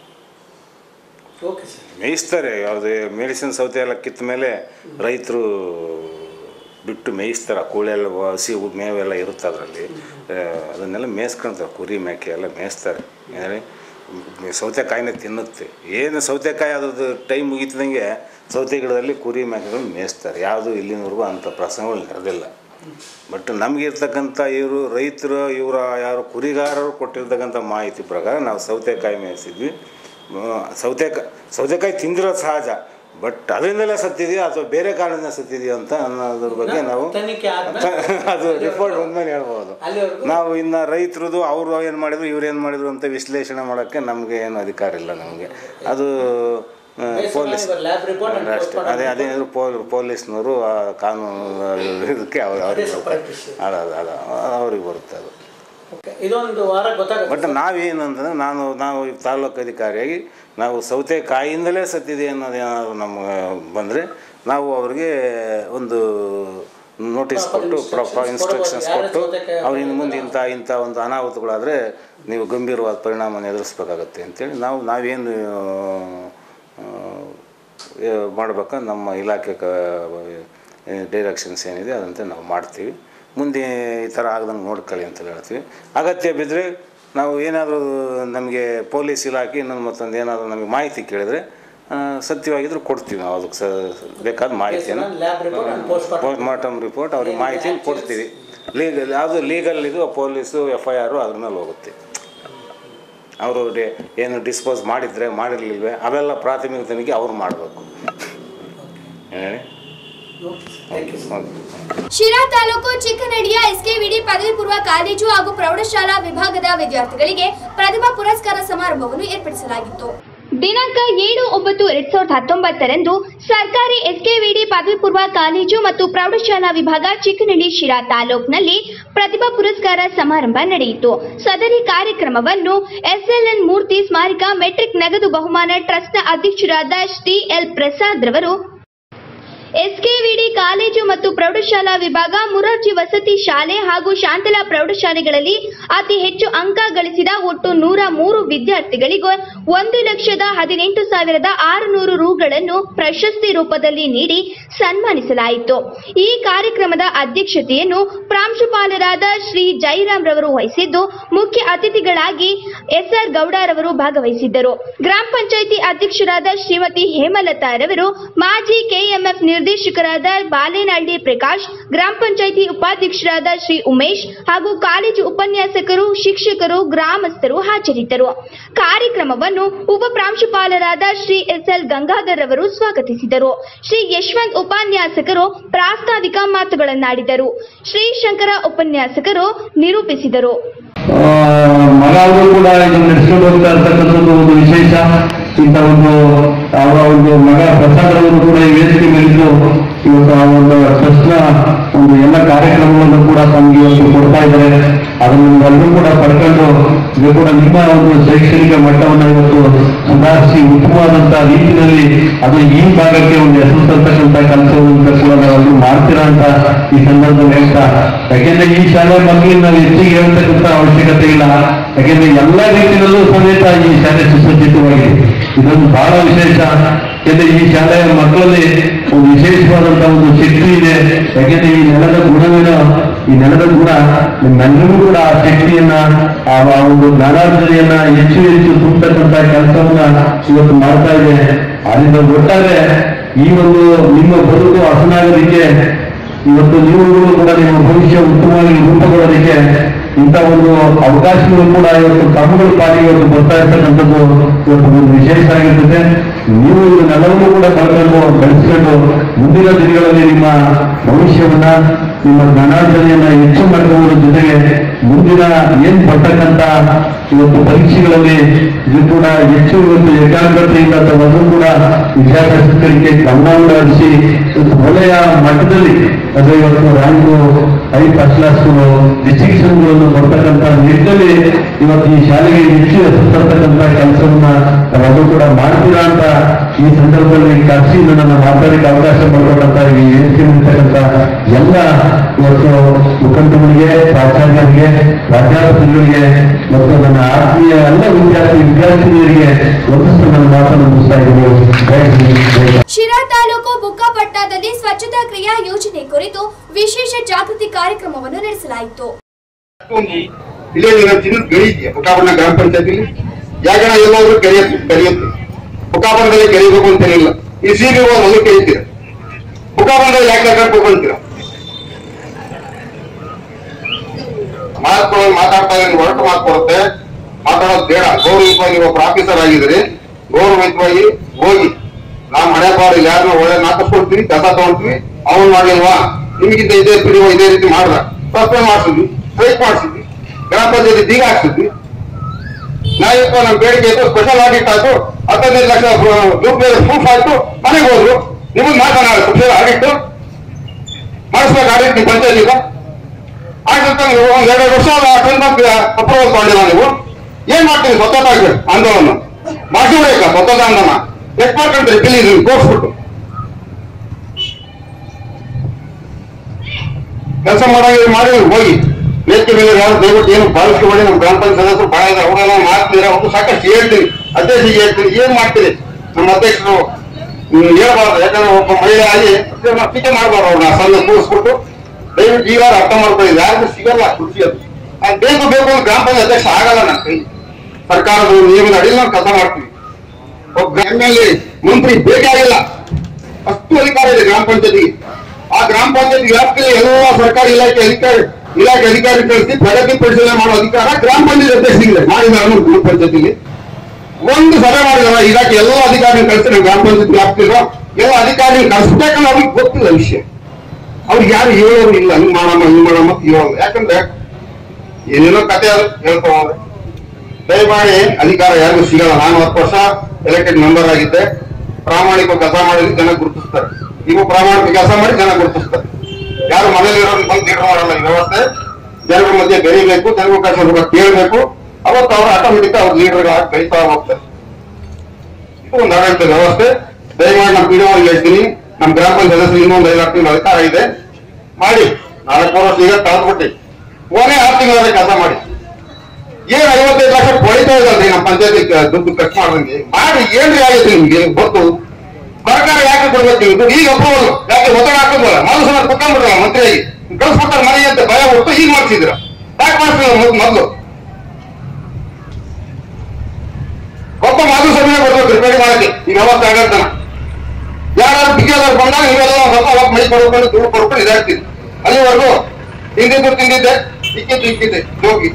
ಓಕೆ ಸರ್ ಮೇಯಿಸ್ತಾರೆ ಯಾವುದೇ ಮೆಡಿಸಿನ್ ಸೌತೆ ಎಲ್ಲ ಕಿತ್ತ ಮೇಲೆ ರೈತರು ಬಿಟ್ಟು ಮೇಯಿಸ್ತಾರೆ ಕೋಳಿ ಎಲ್ಲ ಹಸಿ ಉ- ಮೇವೆಲ್ಲ ಇರುತ್ತೆ ಅದರಲ್ಲಿ ಅದನ್ನೆಲ್ಲ ಮೇಯಿಸ್ಕೊಳ್ತಾರೆ ಕುರಿ ಮೇಕೆ ಎಲ್ಲ ಮೇಯಿಸ್ತಾರೆ ಅಂದರೆ ಸೌತೆಕಾಯಿನೇ ತಿನ್ನುತ್ತೆ ಏನು ಸೌತೆಕಾಯಿ ಅದ್ರದ್ದು ಟೈಮ್ ಮುಗಿತಿದಂಗೆ ಸೌತೆ ಗಿಡದಲ್ಲಿ ಕುರಿ ಮೇಕೆಗಳು ಮೇಯಿಸ್ತಾರೆ ಯಾವುದು ಇಲ್ಲಿನವರೆಗೂ ಅಂಥ ಪ್ರಸಂಗಗಳು ನಡೆದಿಲ್ಲ ಬಟ್ ನಮಗಿರ್ತಕ್ಕಂಥ ಇವರು ರೈತರು ಇವರ ಯಾರು ಕುರಿಗಾರರು ಕೊಟ್ಟಿರ್ತಕ್ಕಂಥ ಮಾಹಿತಿ ಪ್ರಕಾರ ನಾವು ಸೌತೆಕಾಯಿ ಮೇಯಿಸಿದ್ವಿ ಸೌತೆಕಾಯಿ ಸೌತೆಕಾಯಿ ತಿಂದಿರೋದು ಸಹಜ ಬಟ್ ಅದರಿಂದಲೇ ಸತ್ತಿದೆಯಾ ಅಥವಾ ಬೇರೆ ಕಾರಣದಿಂದ ಸತ್ತಿದೆಯಾ ಅಂತ ಅನ್ನೋದ್ರ ಬಗ್ಗೆ ನಾವು ತನಿಖೆ ಆದ್ಮೇಲೆ ಅದು ರಿಪೋರ್ಟ್ ಬಂದ್ಮೇಲೆ ಹೇಳ್ಬೋದು ಅಲ್ಲಿವರೆಗೂ ನಾವು ಇನ್ನು ರೈತರದು ಅವರು ಏನು ಮಾಡಿದ್ರು ಇವ್ರು ಏನು ಮಾಡಿದ್ರು ಅಂತ ವಿಶ್ಲೇಷಣೆ ಮಾಡೋಕ್ಕೆ ನಮಗೆ ಏನು ಅಧಿಕಾರ ಇಲ್ಲ ನಮಗೆ ಅದು ಆ, ಪೊಲೀಸ್ ಲ್ಯಾಬ್ ರಿಪೋರ್ಟ್ ಅಂಡ್ ಅಷ್ಟೇ ಅದೇ ಅದೇ ಪೋಲ್ ಪೊಲೀಸ್ನವರು ಆ ಕಾನೂನು ಇದಕ್ಕೆ ಅವ್ರು ಅವ್ರಿಗೆ separate ಬರುತ್ತೆ issue. ಅದು ಅದು ಅದು ಅವ್ರಿಗೆ ಬರುತ್ತೆ ಅದು ಓಕೆ ಇದೊಂದು ವಾರ ಗೊತ್ತಾಗುತ್ತೆ ಬಟ್ ನಾವೇನು ಅಂತಂದ್ರೆ ನಾನು ನಾವು ಈ ತಾಲೂಕು ಅಧಿಕಾರಿಯಾಗಿ ನಾವು ಸೌತೆಕಾಯಿಂದಲೇ ಸತ್ತಿದೆ ಅನ್ನೋದೇನಾದ್ರು ನಮಗೆ ಬಂದರೆ ನಾವು ಅವ್ರಿಗೆ ಒಂದು ನೋಟಿಸ್ Proper ಕೊಟ್ಟು instructions ಪ್ರಾಪರ್ ಇನ್ಸ್ಟ್ರಕ್ಷನ್ಸ್ ಕೊಡ್ಬೋದು. ಯಾರು ಕೊಟ್ಟು ಸೌತೆಕಾಯಿ ಅವ್ರು ಇನ್ನು ಮುಂದೆ ಇಂಥ ಇಂಥ ಒಂದು ಅನಾಹುತಗಳಾದರೆ ನೀವು ಗಂಭೀರವಾದ ಪರಿಣಾಮನ ಎದುರಿಸ್ಬೇಕಾಗತ್ತೆ ಅಂತೇಳಿ ನಾವು ನಾವೇನು ಮಾಡ್ಬೇಕು ನಮ್ಮ ಇಲಾಖೆ ಕ ಡೈರೆಕ್ಷನ್ಸ್ ಏನಿದೆ ಅದಂತೆ ನಾವು ಮಾಡ್ತೀವಿ ಮುಂದೆ ಈ ಥರ ಆಗ್ದಂಗೆ ನೋಡ್ಕೊಳ್ಳಿ ಅಂತ ಹೇಳ್ತೀವಿ ಅಗತ್ಯ ಬಿದ್ದರೆ ನಾವು ಏನಾದರೂ ನಮಗೆ ಪೊಲೀಸ್ ಇಲಾಖೆ ಇನ್ನೊಂದು ಮತ್ತೊಂದು ಏನಾದರೂ ನಮಗೆ ಮಾಹಿತಿ ಕೇಳಿದ್ರೆ ಆ, ಸತ್ಯವಾಗಿದ್ರೂ ಕೊಡ್ತೀವಿ ನಾವು ಅದಕ್ಕೆ ಸ ಬೇಕಾದ ಮಾಹಿತಿಯನ್ನು lab report and post post mortem report ಅವ್ರಿಗೆ ಮಾಹಿತಿ ಕೊಡ್ತೀವಿ ಲೀಗಲ್ ಯಾವುದು ಲೀಗಲ್ ಇದು ಪೊಲೀಸು ಎಫ್ ಐ ಆರು ಅದ್ರ ಮೇಲೆ ಹೋಗುತ್ತೆ ಅವರು ಡೆ ಏನು ಡಿಸ್ಪೋಸ್ ಮಾಡಿದರೆ ಮಾಡಿರಲಿಲ್ವೇ ಅವೆಲ್ಲ ಪ್ರಾಥಮಿಕ ತನಿಖೆ ಅವ್ರು ಮಾಡಬೇಕು ಹೇಳಿ thank you okay Shira taluk ಚಿಕ್ಕನಡಿಯ ಎಸ್ಕೆವಿಡಿ ಪದವಿ ಪೂರ್ವ ಕಾಲೇಜು ಹಾಗೂ ಪ್ರೌಢಶಾಲಾ ವಿಭಾಗದ ವಿದ್ಯಾರ್ಥಿಗಳಿಗೆ ಪ್ರತಿಭಾ ಪುರಸ್ಕಾರ ಸಮಾರಂಭವನ್ನು ಏರ್ಪಡಿಸಲಾಗಿತ್ತು ದಿನಾಂಕ ಏಳು ಒಂಬತ್ತು ಎರಡ್ ಸಾವಿರದ ಹತ್ತೊಂಬತ್ತರಂದು ಸರ್ಕಾರಿ ಎಸ್ಕೆವಿಡಿ ಪದವಿ ಪೂರ್ವ ಕಾಲೇಜು ಮತ್ತು ಪ್ರೌಢಶಾಲಾ ವಿಭಾಗ ಚಿಕ್ಕನಹಳ್ಳಿ ಶಿರಾ ತಾಲೂಕಿನಲ್ಲಿ ಪ್ರತಿಭಾ ಪುರಸ್ಕಾರ ಸಮಾರಂಭ ನಡೆಯಿತು ಸದರಿ ಕಾರ್ಯಕ್ರಮವನ್ನು ಎಸ್ಎಲ್ಎನ್ ಮೂರ್ತಿ ಸ್ಮಾರಕ ಮೆಟ್ರಿಕ್ ನಗದು ಬಹುಮಾನ ಟ್ರಸ್ಟ್ನ ಅಧ್ಯಕ್ಷರಾದ ಶ್ರೀ ಎಲ್ ಪ್ರಸಾದ್ ರವರು ಎಸ್ಕೆವಿಡಿ ಕಾಲೇಜು ಮತ್ತು ಪ್ರೌಢಶಾಲಾ ವಿಭಾಗ ಮುರಾರ್ಜಿ ವಸತಿ ಶಾಲೆ ಹಾಗೂ ಶಾಂತಲಾ ಪ್ರೌಢಶಾಲೆಗಳಲ್ಲಿ ಅತಿ ಹೆಚ್ಚು ಅಂಕ ಗಳಿಸಿದ ಒಟ್ಟು ನೂರ ಮೂರು ವಿದ್ಯಾರ್ಥಿಗಳಿಗೂ ಒಂದು ಲಕ್ಷದ ಹದಿನೆಂಟು ಸಾವಿರದ ಆರುನೂರು ರುಗಳನ್ನು ಪ್ರಶಸ್ತಿ ರೂಪದಲ್ಲಿ ನೀಡಿ ಸನ್ಮಾನಿಸಲಾಯಿತು ಈ ಕಾರ್ಯಕ್ರಮದ ಅಧ್ಯಕ್ಷತೆಯನ್ನು ಪ್ರಾಂಶುಪಾಲರಾದ ಶ್ರೀ ಜೈರಾಮ್ ರವರು ವಹಿಸಿದ್ದು ಮುಖ್ಯ ಅತಿಥಿಗಳಾಗಿ ಎಸ್ಆರ್ ಗೌಡರವರು ಭಾಗವಹಿಸಿದ್ದರು ಗ್ರಾಮ ಪಂಚಾಯಿತಿ ಅಧ್ಯಕ್ಷರಾದ ಶ್ರೀಮತಿ ಹೇಮಲತಾ ರವರು ಮಾಜಿ ಕೆಎಂಎಫ್ ನಿರ್ದೇಶಕರಾದ ಬಾಲೇನಹಳ್ಳಿ ಪ್ರಕಾಶ್ ಗ್ರಾಮ ಪಂಚಾಯಿತಿ ಉಪಾಧ್ಯಕ್ಷರಾದ ಶ್ರೀ ಉಮೇಶ್ ಹಾಗೂ ಕಾಲೇಜು ಉಪನ್ಯಾಸಕರು ಶಿಕ್ಷಕರು ಗ್ರಾಮಸ್ಥರು ಹಾಜರಿದ್ದರು ಕಾರ್ಯಕ್ರಮವನ್ನು ಉಪ ಪ್ರಾಂಶುಪಾಲರಾದ ಶ್ರೀ ಎಸ್ ಎಲ್ ಗಂಗಾಧರ್ ಅವರು ಸ್ವಾಗತಿಸಿದರು ಶ್ರೀ ಯಶವಂತ್ ಉಪನ್ಯಾಸಕರು ಪ್ರಾಸ್ತಾವಿಕ ಮಾತುಗಳನ್ನಾಡಿದರು ಶ್ರೀ ಶಂಕರ ಉಪನ್ಯಾಸಕರು ನಿರೂಪಿಸಿದರು ಆ, ಮಗ ಅವರು ಕೂಡ ಇದನ್ನು ನಡೆಸ್ಕೊಂಡು ಹೋಗ್ತಾ ಇರ್ತಕ್ಕಂಥದ್ದು ಒಂದು ವಿಶೇಷ ಇಂಥ ಒಂದು ಅವರ ಒಂದು ಮಗ ಪ್ರಸಾದ್ ಅವರು ಕೂಡ ಈ ವೇದಿಕೆ ಮೇಲಿದ್ದು ಇವತ್ತು ಆ ಒಂದು ಟ್ರಸ್ಟ್ನ ಒಂದು ಎಲ್ಲ ಕಾರ್ಯಕ್ರಮಗಳನ್ನು ಕೂಡ ತಮಗೆ ಇವತ್ತು ಕೊಡ್ತಾ ಇದ್ದಾರೆ ಅದನ್ನು ಎಲ್ಲರೂ ಕೂಡ ಪಡ್ಕೊಂಡು ಇದು ಕೂಡ ನಿಮ್ಮ ಒಂದು ಶೈಕ್ಷಣಿಕ ಮಟ್ಟವನ್ನು ಇವತ್ತು ಸುಧಾರಿಸಿ ಉತ್ತಮವಾದಂತಹ ರೀತಿಯಲ್ಲಿ ಅದು ಈ ಭಾಗಕ್ಕೆ ಒಂದು ಹೆಸರು ತರ್ತಕ್ಕಂಥ ಕೆಲಸವನ್ನು ಕೂಡ ನಾವೆಲ್ಲರೂ ಮಾಡ್ತೀರಾ ಮಾಡ್ತೀರಾ ಅಂತ ಈ ಸಂದರ್ಭದಲ್ಲಿ ಹೇಳ್ತಾ ಯಾಕೆಂದ್ರೆ ಈ ಶಾಲೆ ಮಕ್ಕಳಿಗೆ ನಾವು ಹೆಚ್ಚಿಗೆ ಹೇಳ್ತಕ್ಕಂಥ ಅವಶ್ಯಕತೆ ಇಲ್ಲ ಯಾಕೆಂದ್ರೆ ಎಲ್ಲ ರೀತಿಯಲ್ಲೂ ಸಮೇತ ಈ ಶಾಲೆ ಸುಸಜ್ಜಿತವಾಗಿದೆ ಇದೊಂದು ಬಹಳ ವಿಶೇಷ ಯಾಕೆಂದ್ರೆ ಈ ಶಾಲೆಯ ಮಕ್ಕಳಲ್ಲಿ ಒಂದು ವಿಶೇಷವಾದಂತಹ ಒಂದು ಶಕ್ತಿ ಇದೆ ಯಾಕೆಂದ್ರೆ ಈ ನೆಲದ ಗುಣವೇನೋ ಈ ನೆಲದ ಗುಣ ನಿಮ್ಮೆಲ್ಲರಿಗೂ ಕೂಡ ಆ ಶಕ್ತಿಯನ್ನ ಆ ಆ ಒಂದು ಜ್ಞಾನಾರ್ಜನೆಯನ್ನ ಹೆಚ್ಚು ಹೆಚ್ಚು ತುಂಬತಕ್ಕಂತ ಕೆಲಸವನ್ನ ಇವತ್ತು ಮಾಡ್ತಾ ಇದೆ ಅದರಿಂದ ಒಟ್ಟಾರೆ ಈ ಒಂದು ನಿಮ್ಮ ಬದುಕು ಹಸನಾಗೋದಕ್ಕೆ ಇವತ್ತು ನೀವುಗಳು ಕೂಡ ನಿಮ್ಮ ಭವಿಷ್ಯ ಉತ್ತಮವಾಗಿ ರೂಪುಗೊಳ್ಳೋದಕ್ಕೆ ಇಂಥ ಒಂದು ಅವಕಾಶಗಳು ಕೂಡ ಇವತ್ತು ತಮ್ಮಗಳ ಪಾಲಿಗೆ ಇವತ್ತು ಬರ್ತಾ ಇರ್ತಕ್ಕಂಥದ್ದು ಇವತ್ತು ಒಂದು ವಿಶೇಷ ಆಗಿರ್ತದೆ ನೀವು ಇದನ್ನೆಲ್ಲವನ್ನೂ ಕೂಡ ಕಳ್ಕೊಂಡು ಬೆಳೆಸ್ಕೊಂಡು ಮುಂದಿನ ದಿನಗಳಲ್ಲಿ ನಿಮ್ಮ ಭವಿಷ್ಯವನ್ನ ನಿಮ್ಮ ಜ್ಞಾನಾರ್ಜನೆಯನ್ನ ಹೆಚ್ಚು ಮಾಡ್ಕೊಳ್ಳೋದ್ರ ಜೊತೆಗೆ ಮುಂದಿನ ಏನ್ ಬರ್ತಕ್ಕಂಥ ಇವತ್ತು ಪರೀಕ್ಷೆಗಳಲ್ಲಿ ಇದು ಕೂಡ ಹೆಚ್ಚು ಇವತ್ತು ಏಕಾಗ್ರತೆಯಿಂದ ತಾವೆಲ್ಲರೂ ಕೂಡ ವಿದ್ಯಾಭ್ಯಾಸಕರಿಗೆ ಗಮನವನ್ನು ಹರಿಸಿ ಇವತ್ತು ಒಳ್ಳೆಯ ಮಟ್ಟದಲ್ಲಿ ಅದು ಇವತ್ತು ರ್ಯಾಂಕು ಐ ಫಸ್ಟ್ ಕ್ಲಾಸ್ ಡಿಸ್ಟಿಂಕ್ಷನ್ಗಳನ್ನು ಬರ್ತಕ್ಕಂಥ ನಿಟ್ಟಿನಲ್ಲಿ ಇವತ್ತು ಈ ಶಾಲೆಗೆ ಹೆಚ್ಚು ಹೆಸರು ತರ್ತಕ್ಕಂಥ ಕೆಲಸವನ್ನ ತಾವೆಲ್ಲರೂ ಕೂಡ ಮಾಡ್ತೀರಾ ಅಂತ ಈ ಸಂದರ್ಭದಲ್ಲಿ ಕರೆಸಿ ನನ್ನನ್ನು ಮಾತಾಡಲಿಕ್ಕೆ ಅವಕಾಶ ಮಾಡಿಕೊಟ್ಟಂತ ಈ ವೇದಿಕೆಯಲ್ಲಿರ್ತಕ್ಕಂಥ ಎಲ್ಲ ಇವತ್ತು ಮುಖಂಡಗಳಿಗೆ ಪ್ರಾಚಾರ್ಯರಿಗೆ ಪ್ರಾಧ್ಯಾಪಕರಿಗೆ ಮತ್ತು ನನ್ನ ಆತ್ಮೀಯ ಎಲ್ಲ ವಿದ್ಯಾರ್ಥಿ ವಿದ್ಯಾರ್ಥಿನಿಯರಿಗೆ ಒಂದಷ್ಟು ನನ್ನ ಮಾತನ್ನು ಮುಗಿಸ್ತಾ ಇದ್ದೀನಿ ಜೈ ಹಿಂದ್, ಜೈ ಭಾರತ್. ಶಿರಾ ತಾಲೂಕು ಬುಕ್ಕಾಪಟ್ಟಣದಲ್ಲಿ ಸ್ವಚ್ಛತಾ ಕ್ರಿಯಾ ಯೋಜನೆ ಕುರಿತು ವಿಶೇಷ ಜಾಗೃತಿ ಕಾರ್ಯಕ್ರಮವನ್ನು ನಡೆಸಲಾಯಿತು ಒಂದು ಇಲ್ಲೇ ನೀವು ಚಿನ್ನದ ಗಣಿ ಇದೆಯಾ ಮುಖಾಬಣ್ಣ ಗ್ರಾಮ ಪಂಚಾಯತಿಲಿ ಯಾಕಂದ್ರೆ ಎಲ್ಲಾದ್ರೂ ಕರೆಯುತ್ತೆ ಕರೆಯುತ್ತೆ ಮುಖಾಬಣ್ಣದಲ್ಲಿ ಕರಿಬೇಕು ಅಂತ ಏನಿಲ್ಲ ಈ ಸೀರೆ ಅಲ್ಲಿ ಕರೀತೀರ ಮುಖಾಬಣ್ಣದಲ್ಲಿ ಯಾಕೆ ಕರ್ಕೊಂಡು ಹೋಗ್ತೀರ ಮಾತುಗಳು ಮಾತಾಡ್ತಾ ಇದ್ರೆ ಹೊರಟು ಮಾತು ಕೊಡುತ್ತೆ ಮಾತಾಡೋದು ಬೇಡ ಗೌರವಯುತವಾಗಿ ನೀವು ಒಬ್ಬ ಆಫೀಸರ್ ಆಗಿದ್ರೆ ಗೌರವಯುತವಾಗಿ ಹೋಗಿ ನಾವು ಮನೆ ಪಾಡು ಯಾರನ್ನ ಒಳ್ಳೆ ನಾಲ್ಕಿಸ್ಕೊಡ್ತೀವಿ ಕಸ ತಗೊಳ್ತೀವಿ ಅವನ್ ಮಾಡ್ಲಿಲ್ವಾ ನಿಮಗಿಂತ ಇದೇ ಪಿಡಿಯೋ ಇದೇ ರೀತಿ ಮಾಡ್ದ ಸಸ್ಪೆಂಡ್ ಮಾಡಿಸಿದ್ವಿ ಸ್ಟ್ರೈಕ್ ಮಾಡಿಸಿದ್ವಿ ಗ್ರಾಮ ಪಂಚಾಯತಿ ಬೀಗ ಹಾಕ್ಸಿದ್ವಿ ನಾಯಕ ನಮ್ಮ ಬೇಡಿಕೆ ಇತ್ತು ಸ್ಪೆಷಲ್ ಆಡಿಟ್ ಆಯ್ತು ಹತ್ತೈದು ಲಕ್ಷ ದುಡ್ಡು ಪ್ರೂಫ್ ಆಯ್ತು ಮನೆಗೆ ಹೋದ್ರು ನಿಮಗೆ ಮಾತನಾಡ ಸ್ಪೆಷಲ್ ಆಡಿಟ್ ಮಾಡಿಸ್ಬೇಕು ಆಡಿಟ್ ನಿಮ್ಮ ಪಂಚಾಯತ್ ಈಗ ಆಡಿಟ್ ನೀವು ಒಂದ್ ಎರಡು ವರ್ಷ ಅಪ್ರೂವಲ್ ತಗೊಂಡಿಲ್ಲ ನೀವು ಏನ್ ಮಾಡ್ತೀವಿ ಸ್ವಚ್ಛತಾ ಆಂದೋಲನ ಮಾಡಿಸ್ಬೇಕಾ ಸ್ವಚ್ಛತಾ ಆಂದೋಲನ ಎಷ್ಟು ಮಾಡ್ಕೊಂಡ್ರಿ ಬಿಲ್ ಇದನ್ನು ತೋರಿಸ್ಬಿಟ್ಟು ಕೆಲಸ ಮಾಡಂಗಿದ್ರೆ ಮಾಡಿ ಹೋಗಿ ವೇದಿಕೆ ಮೇಲೆ ಯಾರು ದಯವಿಟ್ಟು ಏನು ಭಾವಿಸ್ಕೊಬೇಡಿ ನಮ್ಮ ಗ್ರಾಮ ಪಂಚಾಯತ್ ಸದಸ್ಯರು ಬಹಳ ಇದ್ದಾರೆ ಅವರೆಲ್ಲ ಮಾಡ್ತೀರ ಅವ್ರು ಸಾಕಷ್ಟು ಹೇಳ್ತೀನಿ ಅಧ್ಯಕ್ಷರಿಗೆ ಹೇಳ್ತೀನಿ ಏನ್ ಮಾಡ್ತೀರಿ ನಮ್ಮ ಅಧ್ಯಕ್ಷರು ಹ್ಮ್, ಹೇಳ್ಬಾರ್ದು ಯಾಕಂದ್ರೆ ಒಬ್ಬ ಮಹಿಳೆ ಆಗಿ ಟೀಕೆ ಮಾಡಬಾರ್ದು ಅವ್ರನ್ನ ಸಣ್ಣ ಕೂರಿಸ್ಬಿಟ್ಟು ದಯವಿಟ್ಟು ಈಗ ಅರ್ಥ ಮಾಡ್ಕೊಳ್ಳಿ ಯಾರಿಗೂ ಸಿಗಲ್ಲ ಕೃಷಿ ಅದು ಅದು ಬೇಕು ಬೇಕು ಅಂತ ಗ್ರಾಮ ಪಂಚಾಯತ್ ಅಧ್ಯಕ್ಷ ಆಗಲ್ಲ ನನ್ನ ಕೈ ಸರ್ಕಾರದ ನಿಯಮದ ಅಡಿಯಲ್ಲಿ ನಾವು ಕೆಲಸ ಮಾಡ್ತೀವಿ ಒಬ್ಬ ಎಮ್ ಎಲ್ ಎ ಮಂತ್ರಿ ಬೇಕಾಗಿಲ್ಲ ಅಷ್ಟು ಅಧಿಕಾರ ಇದೆ ಗ್ರಾಮ ಪಂಚಾಯತಿಗೆ ಆ ಗ್ರಾಮ ಪಂಚಾಯತ್ ವ್ಯಾಪ್ತಿಯಲ್ಲಿ ಎಲ್ಲ ಸರ್ಕಾರಿ ಇಲಾಖೆ ಅಧಿಕಾರಿ ಇಲಾಖೆ ಅಧಿಕಾರಿ ಕಳಿಸಿ ಪ್ರಗತಿ ಪರಿಶೀಲನೆ ಮಾಡೋ ಅಧಿಕಾರ ಗ್ರಾಮ ಪಂಚಾಯತ್ ಅಧ್ಯಕ್ಷರಿಗೆ ಮಾಡಿದ್ದಾರೆ ಗ್ರಾಮ ಪಂಚಾಯತಿಲಿ ಒಂದು ಸಭೆ ಮಾಡಿದಾರ ಇಲಾಖೆ ಎಲ್ಲ ಅಧಿಕಾರಿ ಕಳಿಸಿ ನಮ್ಮ ಗ್ರಾಮ ಪಂಚಾಯತ್ ವ್ಯಾಪ್ತಿರೋ ಎಲ್ಲ ಅಧಿಕಾರಿ ಕಳಿಸ್ಬೇಕಂದ್ರೆ ಅವ್ರಿಗೆ ಗೊತ್ತಿಲ್ಲ ವಿಷಯ ಅವ್ರಿಗೆ ಯಾರು ಹೇಳೋರು ಇಲ್ಲ ಹಿಂಗ್ ಮಾಡಮ್ಮ ಹಿಂಗ್ ಮಾಡಮ್ಮ ಅಂತ ಹೇಳೋದು ಯಾಕಂದ್ರೆ ಏನೇನೋ ಕತೆ ಅದು ಹೇಳ್ತಾ ಹೋದ್ರೆ ದಯಮಾಡಿ ಅಧಿಕಾರ ಯಾರಿಗೂ ಸಿಗಲ್ಲ ನಾನು ಹತ್ತು ವರ್ಷ ಎಲೆಕ್ಟೆಡ್ ಮೆಂಬರ್ ಆಗಿದ್ದೆ ಪ್ರಾಮಾಣಿಕ ಕೆಲಸ ಮಾಡಿದ್ರೆ ಜನ ಗುರುತಿಸ್ತಾರೆ ನೀವು ಪ್ರಾಮಾಣಿಕ ಕೆಲಸ ಮಾಡಿ ಜನ ಗುರುತಿಸ್ತಾರೆ ಯಾರು ಮನೇಲಿ ಇರೋರು ಬಂದು ಲೀಡರ್ ಮಾಡಲ್ಲ ಈ ವ್ಯವಸ್ಥೆ ಜನರ ಮಧ್ಯೆ ಬೆರೀಬೇಕು ಜನರ ಕಷ್ಟ ಕೇಳಬೇಕು ಅವತ್ತು ಅವ್ರು ಆಟೋಮೆಟಿಕ್ ಅವ್ರ ಲೀಡರ್ ಆಗಿ ಬೆಳೀತಾ ಹೋಗ್ತಾರೆ ಇದು ಒಂದು ಆಡಳಿತ ವ್ಯವಸ್ಥೆ ದಯಮಾಡಿ ನಮ್ಮ ಪಿಡಿಒ ಹೇಳ್ತೀನಿ ನಮ್ಮ ಗ್ರಾಮ ಪಂಚಾಯತ್ ಸದಸ್ಯರು ಇನ್ನೊಂದು ಐದಾರು ತಿಂಗಳು ಅಧಿಕಾರ ಇದೆ ಮಾಡಿ ನಾಲ್ಕು ವರ್ಷ ಈಗ ಕಳೆದ್ಬಿಟ್ಟು ಕೊನೆ ಆರು ತಿಂಗಳ ಕೆಲಸ ಮಾಡಿ ಏನ್ ಐವತ್ತೈದು ಲಕ್ಷ ಕೊಳಿತಾ ಇದ್ದಲ್ರಿ ನಮ್ಮ ಪಂಚಾಯತಿ ದುಡ್ಡು ಖರ್ಚು ಮಾಡ್ದಂಗೆ ಮಾಡಿ ಏನ್ರಿ ಆಗೈತೆ ನಿಮ್ಗೆ ಗೊತ್ತು ಸರ್ಕಾರ ಯಾಕೆ ಕೊಡ್ಬೇಕು ನೀವು ದುಡ್ಡು? ಈಗ ಅಪ್ರೂವಲ್ ಯಾಕೆ ಒತ್ತಡ ಹಾಕೋದಲ್ಲ ಮೊದಲು ಸಲ ಕುತ್ಕೊಂಡ್ಬಿಡ್ರಲ್ಲ ಮಂತ್ರಿಯಾಗಿ ಕಳಿಸ್ಬಿಟ್ಟಾರೆ ಮನೆಗೆ ಅಂತ ಭಯ ಹೊತ್ತು ಈಗ ಮಾಡ್ತಿದ್ರ ಯಾಕೆ ಮಾಡ್ತಿಲ್ಲ ಮೊದಲು ಒಬ್ಬ ಮಾಧು ಸಭೆ ಬರ್ಬೇಕು ರಿಪೇರಿ ಮಾಡಕ್ಕೆ ಈಗ ಅವತ್ತು ಆಗಲ್ತಾನ ಯಾರು ಬಿಗಿಯೋದಾರು ಬಂದಾಗ ನೀವೆಲ್ಲ ಒಂದ್ ಸ್ವಲ್ಪ ಅವತ್ತು ಮೈ ಕೊಡ್ಕೊಂಡು ದುಡ್ಡು ಕೊಡ್ಕೊಂಡು ಇದಾಗ್ತೀರಿ ಅಲ್ಲಿವರೆಗೂ ತಿಂದಿದ್ದು ತಿಂದಿದ್ದೆ ಇಕ್ಕಿದ್ದು ಇಕ್ಕಿದ್ದೆ ಹೋಗಿ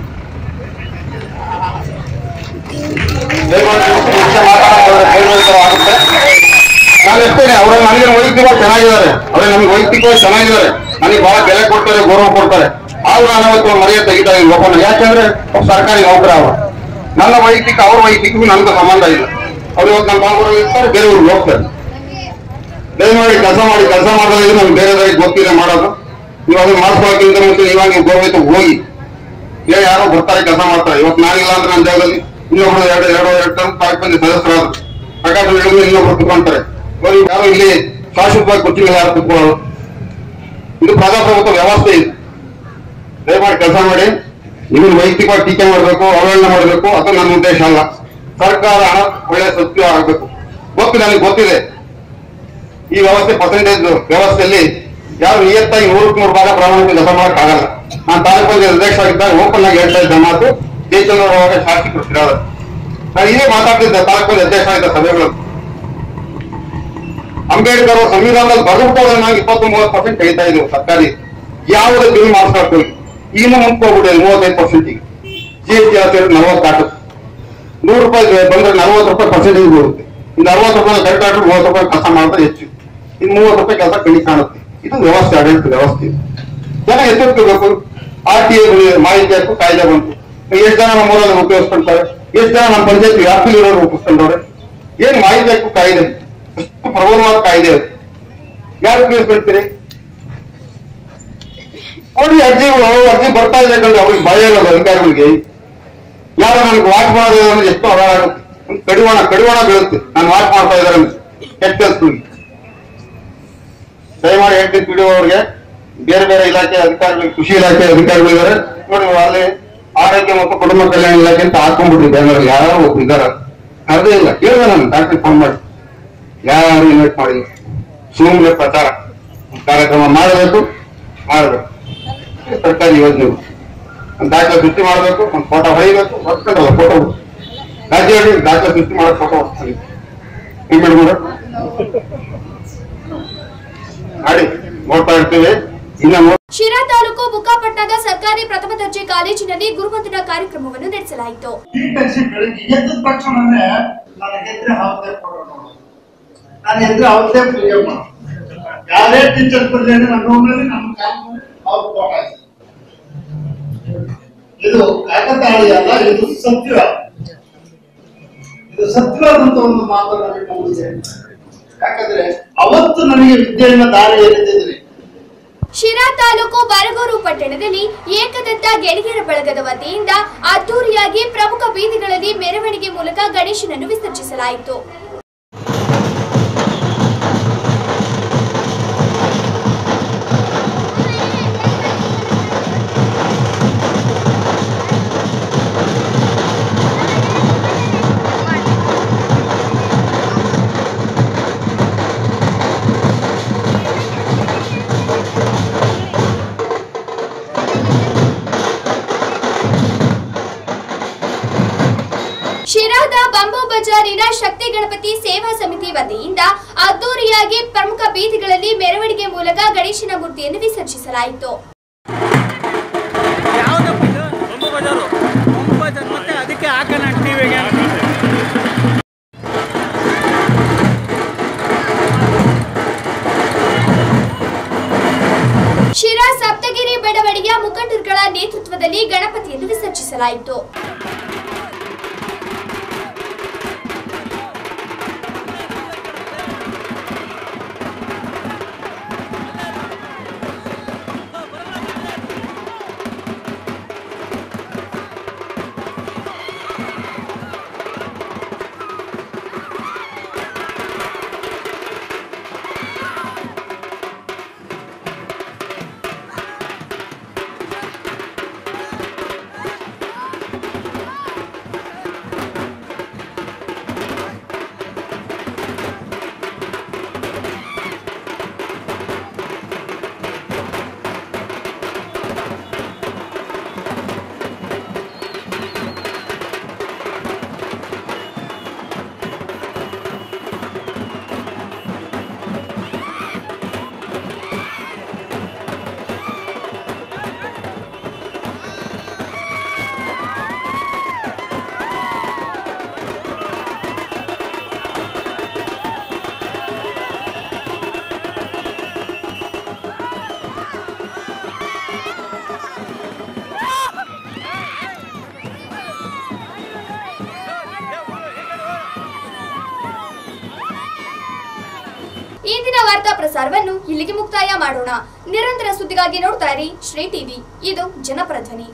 ದಯಮಾಡಿ ಹೆಚ್ಚು ಮಾತಾಡೋದು ಕೇಳುವಂತವಾಗುತ್ತೆ. ನಾನು ಎಷ್ಟೇನೆ ಅವರು ನನಗೆ ವೈಯಕ್ತಿಕವಾಗಿ ಚೆನ್ನಾಗಿದ್ದಾರೆ ಅವರೇ ನಮ್ಗೆ ವೈಯಕ್ತಿಕವಾಗಿ ಚೆನ್ನಾಗಿದ್ದಾರೆ ನನಗೆ ಬಹಳ ಬೆಲೆ ಕೊಡ್ತಾರೆ ಗೌರವ ಕೊಡ್ತಾರೆ ಆದ್ರೂ ನಾನು ಅವತ್ತು ಮರ್ಯಾದೆ ತೆಗಿತಾ ಇಲ್ಲ ಒಬ್ಬನ ಯಾಕಂದ್ರೆ ಒಬ್ಬ ಸರ್ಕಾರಿ ನೌಕರ ಅವರು ನನ್ನ ವೈಯಕ್ತಿಕ ಅವ್ರ ವೈಯಕ್ತಿಕಗೂ ನನಗೂ ಸಂಬಂಧ ಇಲ್ಲ ಅವ್ರು ಇವತ್ತು ನಮ್ಮ ಬಾಂಬೂರಲ್ಲಿ ಇರ್ತಾರೆ ಬೇರೆಯವ್ರಿಗೆ ಹೋಗ್ತಾರೆ ದಯಮಾಡಿ ಕೆಲಸ ಮಾಡಿ ಕೆಲಸ ಮಾಡೋದ್ರಿಂದ ನಮ್ಗೆ ಬೇರೆದವ್ರಿಗೆ ಗೊತ್ತಿದೆ ಮಾಡೋದು ನೀವು ಅದನ್ನ ಮಾಡಿಸ್ಕೊಳ್ಳೋಕ್ಕಿಂತ ಮುಂಚೆ ಇವಾಗ ನೀವು ಗೌರವಿತ ಹೋಗಿ ಏ ಯಾರೋ ಬರ್ತಾರೆ ಕೆಲಸ ಮಾಡ್ತಾರೆ ಇವತ್ತು ನಾನಿಲ್ಲ ಅಂದ್ರೆ ನನ್ನ ಜಾಗದಲ್ಲಿ ಇನ್ನೊಬ್ರು ಎರಡು ಎರಡು ಎರಡು ಟರ್ಮ್ ಪಾಕ್ ಬಂದು ಸದಸ್ಯರಾದ್ರು ಪ್ರಕಾಶ್ ಹೇಳಿದ್ರೆ ಇನ್ನೊಬ್ರು ಕುತ್ಕೊಂತಾರೆ ಇವ್ರು ಯಾರು ಇಲ್ಲಿ ಶಾಶ್ವತವಾಗಿ ಕುರ್ಚಿಗಳು ಯಾರು ಕುತ್ಕೊಳ್ಳೋದು ಇದು ಪ್ರಜಾಪ್ರಭುತ್ವ ವ್ಯವಸ್ಥೆ ಇದು ದಯಮಾಡಿ ಕೆಲಸ ಮಾಡಿ ನಿಮ್ಮನ್ನು ವೈಯಕ್ತಿಕವಾಗಿ ಟೀಕೆ ಮಾಡಬೇಕು ಅವಹೇಳನ ಮಾಡಬೇಕು ಅದು ನನ್ನ ಉದ್ದೇಶ ಅಲ್ಲ ಸರ್ಕಾರ ಹಣ ಒಳ್ಳೆ ಸತ್ಯ ಆಗಬೇಕು ಗೊತ್ತು ನನಗೆ ಗೊತ್ತಿದೆ ಈ ವ್ಯವಸ್ಥೆ ಪರ್ಸೆಂಟೇಜ್ ವ್ಯವಸ್ಥೆಯಲ್ಲಿ ಯಾರು ನಿಯತ್ತಾಗಿ ನೂರಕ್ಕೆ ನೂರು ಭಾಗ ಪ್ರಾಮಾಣಿಕ ಕೆಲಸ ಮಾಡಕ್ ಆಗಲ್ಲ ನಾನು ತಾಲೂಕು ಪಂಚಾಯತ್ ಅಧ್ಯಕ್ಷ ಆಗಿದ್ದಾಗ ಓಪನ್ ಆಗಿ ಹೇಳ್ತಾ ಇದ್ದ ಮಾತು ಜಯಚಂದ್ರ ಶಾಸಕರು ಸಿರಾದ ನಾನು ಇದೇ ಮಾತಾಡ್ತಿದ್ದೆ ತಾಲೂಕು ಪಂಚಾಯತ್ ಅಧ್ಯಕ್ಷ ಆಗಿದ್ದ ಸಭೆಗಳು ಅಂಬೇಡ್ಕರ್ ಅವರು ಸಂವಿಧಾನದಲ್ಲಿ ಬರೆದುಬಿಟ್ಟು ನಾವು ಇಪ್ಪತ್ತು ಮೂವತ್ತು ಪರ್ಸೆಂಟ್ ತೆಗಿತಾ ಇದ್ದೀವಿ ಸರ್ಕಾರಿ ಯಾವುದೇ ಬಿಲ್ ಮಾಡಿಸ್ಬೇಕು ಇನ್ನು ಮುಂದೆ ಹೋಗ್ಬಿಟ್ಟಿದೆ ಮೂವತ್ತೈದು ಪರ್ಸೆಂಟಿಗೆ ಜಿ ಎಸ್ ಟಿ ಸೇರಿ ನಲವತ್ತು ದಾಟುತ್ತೆ ನೂರು ರೂಪಾಯಿ ಬಂದ್ರೆ ನಲವತ್ತು ರೂಪಾಯಿ ಪರ್ಸೆಂಟೇಜ್ ಬರುತ್ತೆ ಇನ್ನು ಅರವತ್ತು ರೂಪಾಯಿ ಕರೆಕ್ಟ್ ಆದ್ರೆ ಮೂವತ್ತು ರೂಪಾಯಿ ಕೆಲಸ ಮಾಡಿದ್ರೆ ಹೆಚ್ಚು ಇನ್ನು ಮೂವತ್ತು ರೂಪಾಯಿ ಕೆಲಸ ಕಡಿಮೆ ಕಾಣುತ್ತೆ ಇದು ವ್ಯವಸ್ಥೆ ಆಡಳಿತ ವ್ಯವಸ್ಥೆ ಜನ ಎಚ್ಚೆತ್ಕೋಬೇಕು ಆರ್ ಟಿ ಐ ಮಾಹಿತಿ ಹಾಕು ಕಾಯ್ದೆ ಬಂತು ಎಷ್ಟು ಜನ ನಮ್ಮ ಊರಲ್ಲಿ ಉಪಯೋಗಿಸ್ಕೊಂತಾರೆ ಎಷ್ಟು ಜನ ನಮ್ಮ ಪಂಚಾಯತ್ ವ್ಯಾಪ್ತಿಲಿ ಇರೋರು ಉಪಯೋಗಿಸ್ಕೊಂಡವ್ರೆ ಏನ್ ಮಾಹಿತಿ ಹಾಕು ಕಾಯ್ದೆ ಅಷ್ಟು ಪ್ರಬಲವಾದ ಕಾಯ್ದೆ ಅದು ಯಾರು ಉಪಯೋಗಿಸ್ಕೊಳ್ತೀರಿ ನೋಡಿ ಅರ್ಜಿಗಳು ಅರ್ಜಿ ಬರ್ತಾ ಇದೆ ಕಂಡು ಅವ್ರಿಗೆ ಭಯ ಇರೋದು ಅಧಿಕಾರಿಗಳಿಗೆ ಯಾರು ನನಗೆ ವಾಚ್ ಮಾಡೋದು ಅಂದ್ರೆ ಎಷ್ಟು ಅವಾಗ ಆಗುತ್ತೆ ಒಂದು ಕಡಿವಾಣ ಕಡಿವಾಣ ಬೀಳುತ್ತೆ ನಾನು ವಾಚ್ ಮಾಡ್ತಾ ಇದ್ದಾರೆ ಅಂತ ಕೆಟ್ಟ ಕೆಲ್ಸಗಳಿಗೆ. ದಯಮಾಡಿ ಹೇಳ್ತೀನಿ ಪಿ ಅವ್ರಿಗೆ ಬೇರೆ ಬೇರೆ ಇಲಾಖೆ ಅಧಿಕಾರಿಗಳು ಕೃಷಿ ಇಲಾಖೆ ಅಧಿಕಾರಿಗಳಿದ್ದಾರೆ ನೋಡಿ ಅಲ್ಲಿ ಆರೋಗ್ಯ ಮತ್ತು ಕುಟುಂಬ ಕಲ್ಯಾಣ ಇಲಾಖೆ ಅಂತ ಹಾಕೊಂಡ್ಬಿಟ್ರಿ ಬೆಂಗಳೂರು ಯಾರು ಒಬ್ರು ಇದಾರ ಅರ್ಧೇ ಇಲ್ಲ ಕೇಳಿದೆ ನಾನು ಡಾಕ್ಟರ್ ಫೋನ್ ಮಾಡಿ ಯಾರು ಇನ್ವೈಟ್ ಮಾಡಿಲ್ಲ ಸುಮ್ಮನೆ ಪ್ರಚಾರ ಕಾರ್ಯಕ್ರಮ ಮಾಡಬೇಕು ಮಾಡಬೇಕು ಸರ್ಕಾರಿ ಯೋಜನೆಗಳು ಒಂದು ದಾಖಲೆ ಸೃಷ್ಟಿ ಮಾಡಬೇಕು ಒಂದು ಫೋಟೋ ಹೊಡಿಬೇಕು ಹೊಡ್ಕೊಂಡಲ್ಲ ಫೋಟೋ ರಾಜ್ಯ ದಾಖಲೆ ಸೃಷ್ಟಿ ಮಾಡೋ ಫೋಟೋ ಹೊಡ್ಕೊಳ್ಳಿ ಪೇಮೆಂಟ್ ಮಾಡ ಮಾಡಿ ನೋಡ್ತಾ ಇರ್ತೀವಿ ಇನ್ನ ನೋಡ್- ಶಿರಾ ತಾಲೂಕು ಬುಕ್ಕಾಪಟ್ಟಣದ ಸರ್ಕಾರಿ ಪ್ರಥಮ ದರ್ಜೆ ಕಾಲೇಜಿನಲ್ಲಿ ಗುರುವಂದನಾ ಕಾರ್ಯಕ್ರಮವನ್ನು ನಡೆಸಲಾಯಿತು ಈ ಟೆಕ್ಸಿ ಬೆಳಿಗ್ಗೆ ಎದ್ದ ತಕ್ಷಣನೇ ನಾನು ಗೆದ್ರೆ ಅವತ್ತೇ ಕೊಡೋ ನಾನು ಎದ್ರೆ ಅವತ್ತೇ ಪೂಜೆ ಮಾಡು ಯಾರೇ ಟೀಚರ್ ಬಂದ್ರೆ ನನ್ನ ಮೇಲೆ ನಮ್ಮ ಕಾಲದಲ್ಲಿ ಅವ್ರು ಫೋಟೋ ಹಾಕ್ತಾರೆ. ಇದು ಕಾಕತಾಳಿ ಅಲ್ಲ ಇದು ಸತ್ಯ ಇದು ಸತ್ಯವಾದಂತ ಒಂದು ಮಾತು ನನಗೆ ನಂಬಿದೆ ಯಾಕಂದ್ರೆ ಅವತ್ತು ನನಗೆ ವಿದ್ಯೆಯನ್ನ ದಾರಿ ಎರೆದಿದ್ರಿ ಶಿರಾ ತಾಲೂಕು ಬರಗೂರು ಪಟ್ಟಣದಲ್ಲಿ ಏಕದಂತ ಗೆಳೆಯರ ಬಳಗದ ವತಿಯಿಂದ ಅದ್ದೂರಿಯಾಗಿ ಪ್ರಮುಖ ಬೀದಿಗಳಲ್ಲಿ ಮೆರವಣಿಗೆ ಮೂಲಕ ಗಣೇಶನನ್ನು ವಿಸರ್ಜಿಸಲಾಯಿತು ಶಿರಾದ ಬಂಬು ಬಜಾರಿನ ಶಕ್ತಿ ಗಣಪತಿ ಸೇವಾ ಸಮಿತಿ ವತಿಯಿಂದ ಅದ್ದೂರಿಯಾಗಿ ಪ್ರಮುಖ ಬೀದಿಗಳಲ್ಲಿ ಮೆರವಣಿಗೆ ಮೂಲಕ ಗಣೇಶನ ಮೂರ್ತಿಯನ್ನು ವಿಸರ್ಜಿಸಲಾಯಿತು ಅದಕ್ಕೆ ಹಾಕೋಣ ಟಿವಿಗೆ ಶಿರಾ ಸಪ್ತಗಿರಿ ಬಡವಡಿಯ ಮುಖಂಡರುಗಳ ನೇತೃತ್ವದಲ್ಲಿ ಗಣಪತಿಯನ್ನು ವಿಸರ್ಜಿಸಲಾಯಿತು ಈ ದಿನ ವಾರ್ತಾ ಪ್ರಸಾರವನ್ನು ಇಲ್ಲಿಗೆ ಮುಕ್ತಾಯ ಮಾಡೋಣ ನಿರಂತರ ಸುದ್ದಿಗಾಗಿ ನೋಡ್ತಾ ಇರಿ ಶ್ರೀ ಟಿವಿ ಇದು ಜನಪ್ರಧ್ವನಿ